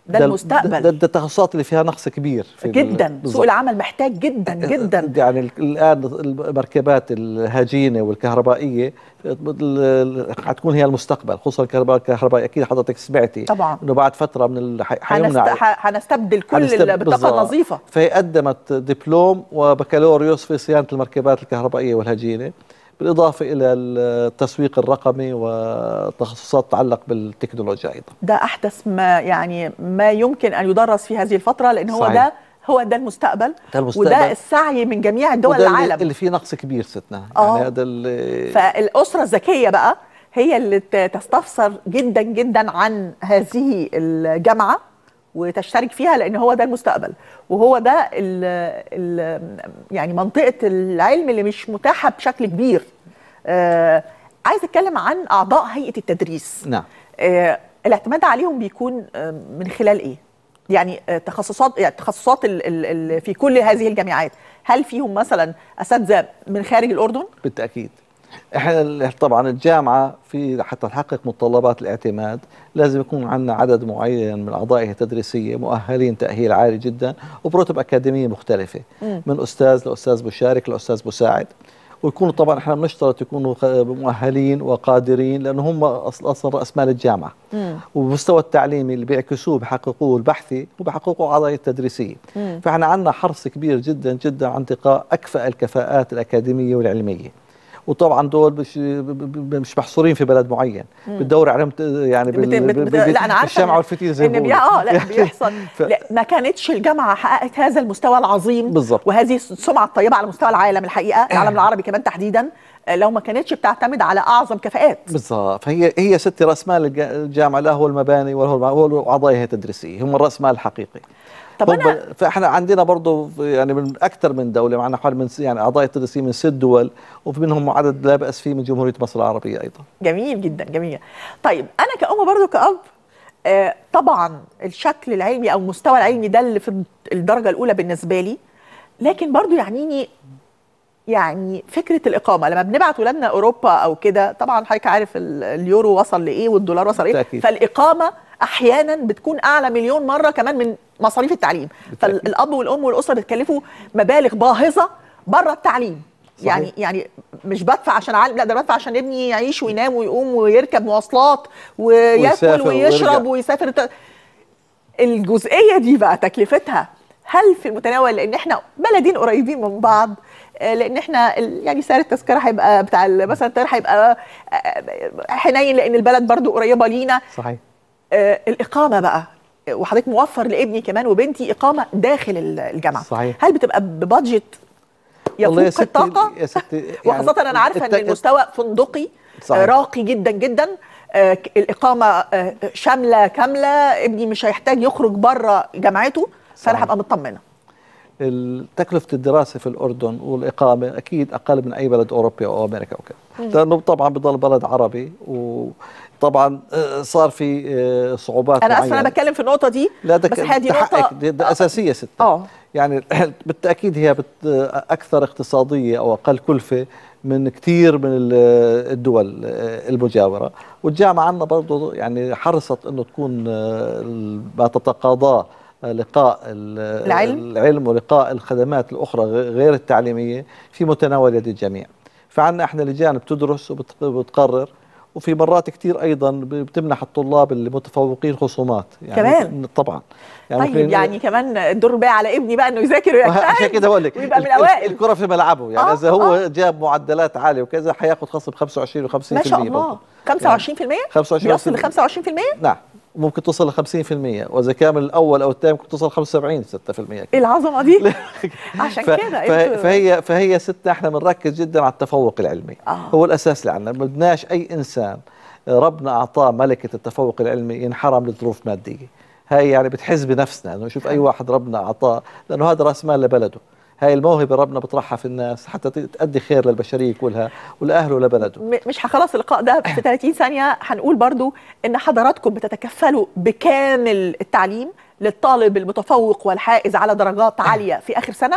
ده المستقبل. ده, ده التخصصات اللي فيها نقص كبير في ال- جدا سوق بالظبط. العمل محتاج جدا جدا يعني ال- الان المركبات الهجينه والكهربائيه ال- ال- حتكون هي المستقبل خصوصا الكهرباء الكهربائيه اكيد حضرتك سمعتي طبعا. انه بعد فتره من ال- ح- هنست... حيمنع ح- هنستبدل كل هنستب- ال- بالطاقه بالظبط. النظيفه فهي قدمت دبلوم وبكالوريوس في صيانه المركبات الكهربائيه والهجينه بالاضافه الى التسويق الرقمي وتخصصات تتعلق بالتكنولوجيا ايضا ده احدث ما يعني ما يمكن ان يدرس في هذه الفتره لان هو صحيح. ده هو ده المستقبل ده المستقبل. وده السعي من جميع دول وده اللي- العالم اللي فيه نقص كبير ستنا آه. يعني هذا اللي فالاسره الذكيه بقى هي اللي ت- تستفسر جدا جدا عن هذه الجامعه وتشترك فيها لان هو ده المستقبل وهو ده ال ال يعني منطقه العلم اللي مش متاحه بشكل كبير آه عايز اتكلم عن اعضاء هيئه التدريس نعم آه الاعتماد عليهم بيكون آه من خلال ايه يعني آه تخصصات يعني تخصصات ال ال ال في كل هذه الجامعات هل فيهم مثلا اساتذه من خارج الاردن بالتاكيد احنا ال- طبعا الجامعه في حتى تحقق متطلبات الاعتماد لازم يكون عندنا عدد معين من اعضائها التدريسيه مؤهلين تاهيل عالي جدا وبرتب اكاديميه مختلفه مم. من استاذ لاستاذ مشارك لاستاذ مساعد ويكونوا طبعا احنا بنشترط يكونوا خ- مؤهلين وقادرين لانه هم اصلا اصلا راس مال الجامعه وبمستوى التعليمي اللي بيعكسوه بيحققوه البحثي وبيحققوه اعضاء التدريسيه مم. فاحنا عندنا حرص كبير جدا جدا عن انتقاء اكفأ الكفاءات الاكاديميه والعلميه وطبعا دول مش ب- ب- مش محصورين في بلد معين مم. بتدور عليهم ت- يعني بت... بت... بت... لا انا عارفه الشمعة إن- والفتيل زي ان ما بي... بيقولوا. اه لا بيحصل ف- لا ما كانتش الجامعه حققت هذا المستوى العظيم بالظبط. وهذه السمعه الطيبه على مستوى العالم الحقيقه العالم العربي كمان تحديدا آه، لو ما كانتش بتعتمد على اعظم كفاءات بالضبط فهي هي ست راس مال الج- الجامعه لا هو المباني ولا هو هو اعضائها التدريسيه هم الراس مال الحقيقي طب هم فاحنا عندنا برضه يعني من اكثر من دوله معنا حوالي من س- يعني اعضاء التدريسيه من ست دول وفي منهم عدد لا باس فيه من جمهوريه مصر العربيه ايضا جميل جدا جميل طيب انا كأم برضو كأب آه، طبعا الشكل العلمي او المستوى العلمي ده اللي في الدرجه الاولى بالنسبه لي لكن برضو يعنيني يعني فكره الاقامه لما بنبعت ولادنا اوروبا او كده طبعا حضرتك عارف ال- اليورو وصل لايه والدولار وصل ايه بالتأكيد. فالاقامه احيانا بتكون اعلى مليون مره كمان من مصاريف التعليم فالاب والام والاسره بيتكلفوا مبالغ باهظه بره التعليم صحيح. يعني يعني مش بدفع عشان اعلم لا ده أنا بدفع عشان ابني يعيش وينام ويقوم ويركب مواصلات وياكل ويسافر ويشرب ويرجع. ويسافر الت- الجزئيه دي بقى تكلفتها هل في المتناول لان احنا بلدين قريبين من بعض آه، لان احنا ال- يعني سعر التذكره هيبقى بتاع ال- مثلا الطياره هيبقى آه، حنين لان البلد برضو قريبه لينا صحيح آه، الاقامه بقى آه، وحضرتك موفر لابني كمان وبنتي اقامه داخل ال- الجامعه صحيح. هل بتبقى ببادجت والله يا يفوق ستي الطاقه يا ستي وخاصة أنا عارفة إن الت- المستوى فندقي صحيح. آه، راقي جدا جدا آه، ك- الإقامة آه، شاملة كاملة ابني مش هيحتاج يخرج بره جامعته فأنا صحيح. هبقى مطمنة ال- تكلفة الدراسة في الأردن والإقامة أكيد أقل من أي بلد أوروبي أو أمريكا أو كذا مم. لأنه طبعا بضل بلد عربي وطبعا آه، صار في آه، صعوبات أنا آسفة معينة. أنا بتكلم في النقطة دي لا ده بس ك- هذه ده نقطة حقك دي, ده أساسية ستة آه يعني بالتأكيد هي بت أكثر اقتصادية أو أقل كلفة من كثير من ال- الدول آه، المجاورة والجامعة عندنا برضو يعني حرصت أنه تكون آه، ال- ما تتقاضاه آه، لقاء ال- العلم. العلم ولقاء الخدمات الأخرى غ- غير التعليمية في متناول يد الجميع فعندنا احنا لجان بتدرس وبت- وبتقرر وفي مرات كثير ايضا ب- بتمنح الطلاب المتفوقين خصومات يعني كمان؟ طبعا طيب ممكن- يعني كمان الدور بقى على ابني بقى إنه يذاكر عشان ويجتهد كده بقول لك ويبقى من ال- الأوائل الكره في ملعبه يعني آه، اذا هو جاب معدلات عاليه وكذا حياخذ خصم 25 و50% ما شاء الله 25% 25 بيصل ل 25% نعم ممكن توصل ل 50% واذا كان من الاول او الثاني ممكن توصل 75 6% إيه العظمة دي عشان ف- كده ف- أنتوا- فهي فهي ستة احنا بنركز جدا على التفوق العلمي آه. هو الاساس اللي عندنا ما بدناش اي انسان ربنا اعطاه ملكه التفوق العلمي ينحرم لظروف ماديه هاي يعني بتحز بنفسنا انه نشوف اي واحد ربنا اعطاه لانه هذا راس مال لبلده هاي الموهبه ربنا بيطرحها في الناس حتى ت- تؤدي خير للبشريه كلها ولاهله ولبلده م- مش هخلص اللقاء ده في 30 ثانية هنقول برضو ان حضراتكم بتتكفلوا بكامل التعليم للطالب المتفوق والحائز على درجات عالية في آخر سنة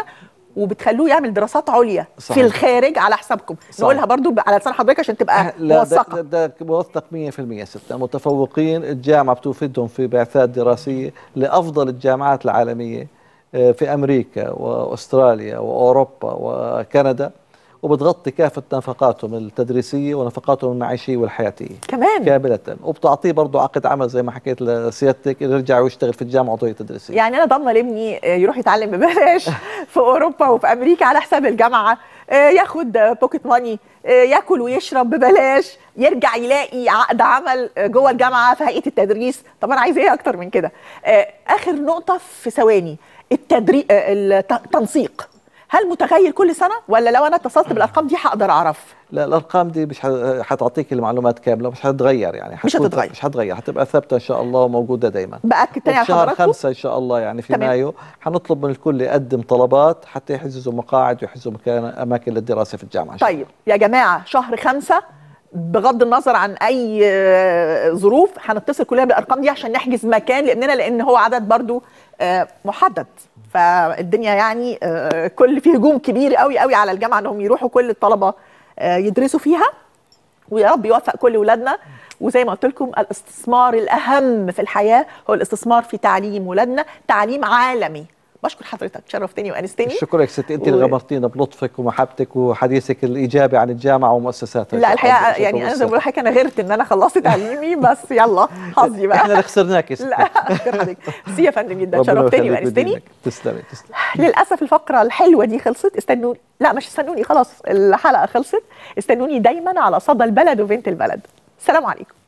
وبتخلوه يعمل دراسات عليا صحيح. في الخارج على حسابكم صحيح. نقولها برضو على لسان حضرتك عشان تبقى لا موثقه ده, ده موثق 100% ستة متفوقين الجامعة بتوفدهم في بعثات دراسية لأفضل الجامعات العالمية آه، في أمريكا وأستراليا وأوروبا وكندا وبتغطي كافة نفقاتهم التدريسية ونفقاتهم المعيشية والحياتية كمان كاملة وبتعطيه برضه عقد عمل زي ما حكيت لسيادتك يرجع ويشتغل في الجامعة وضعية تدريسية يعني انا ضامنه لابني آه، يروح يتعلم ببلاش في اوروبا وفي امريكا على حساب الجامعه آه، ياخد بوكيت ماني ياكل ويشرب ببلاش يرجع يلاقي عقد عمل آه، جوه الجامعه في هيئه التدريس طب انا عايز ايه اكتر من كده آه، اخر نقطه في ثواني التدري آه، التنسيق هل متغير كل سنه ولا لو انا اتصلت بالارقام دي هقدر اعرف لا الارقام دي مش ح- حتعطيك المعلومات كامله مش هتتغير يعني مش حتكون- هتتغير. مش هتغير هتبقى ثابته ان شاء الله وموجوده دايما باكد تاني على وفي شهر حضراتكم خمسة ان شاء الله يعني في تمام. مايو حنطلب من الكل يقدم طلبات حتى يحجزوا مقاعد ويحجزوا مكان اماكن للدراسه في الجامعه طيب يا جماعه شهر خمسة بغض النظر عن اي آه، ظروف هنتصل كلنا بالارقام دي عشان نحجز مكان لابننا لان هو عدد برضو آه، محدد فالدنيا يعني آه، كل في هجوم كبير قوي قوي على الجامعه انهم يروحوا كل الطلبه آه، يدرسوا فيها ويا رب يوفق كل ولادنا وزي ما قلت لكم الاستثمار الاهم في الحياه هو الاستثمار في تعليم ولادنا تعليم عالمي بشكر حضرتك شرفتني وانستني شكرا لك ستي انت و- اللي غمرتينا بلطفك ومحبتك وحديثك الايجابي عن الجامعه ومؤسساتها لا الحقيقه يعني انا زي ما بقول لحضرتك انا غيرت ان انا خلصت تعليمي بس يلا حظي بقى احنا اللي خسرناك يا ستي لا اشكر حضرتك ميرسي يا فندم جدا ربنا شرفتني يخليك وانستني ويديمك. تسلمي تسلمي للاسف الفقره الحلوه دي خلصت استنوني لا مش استنوني خلاص الحلقه خلصت استنوني دايما على صدى البلد وبنت البلد السلام عليكم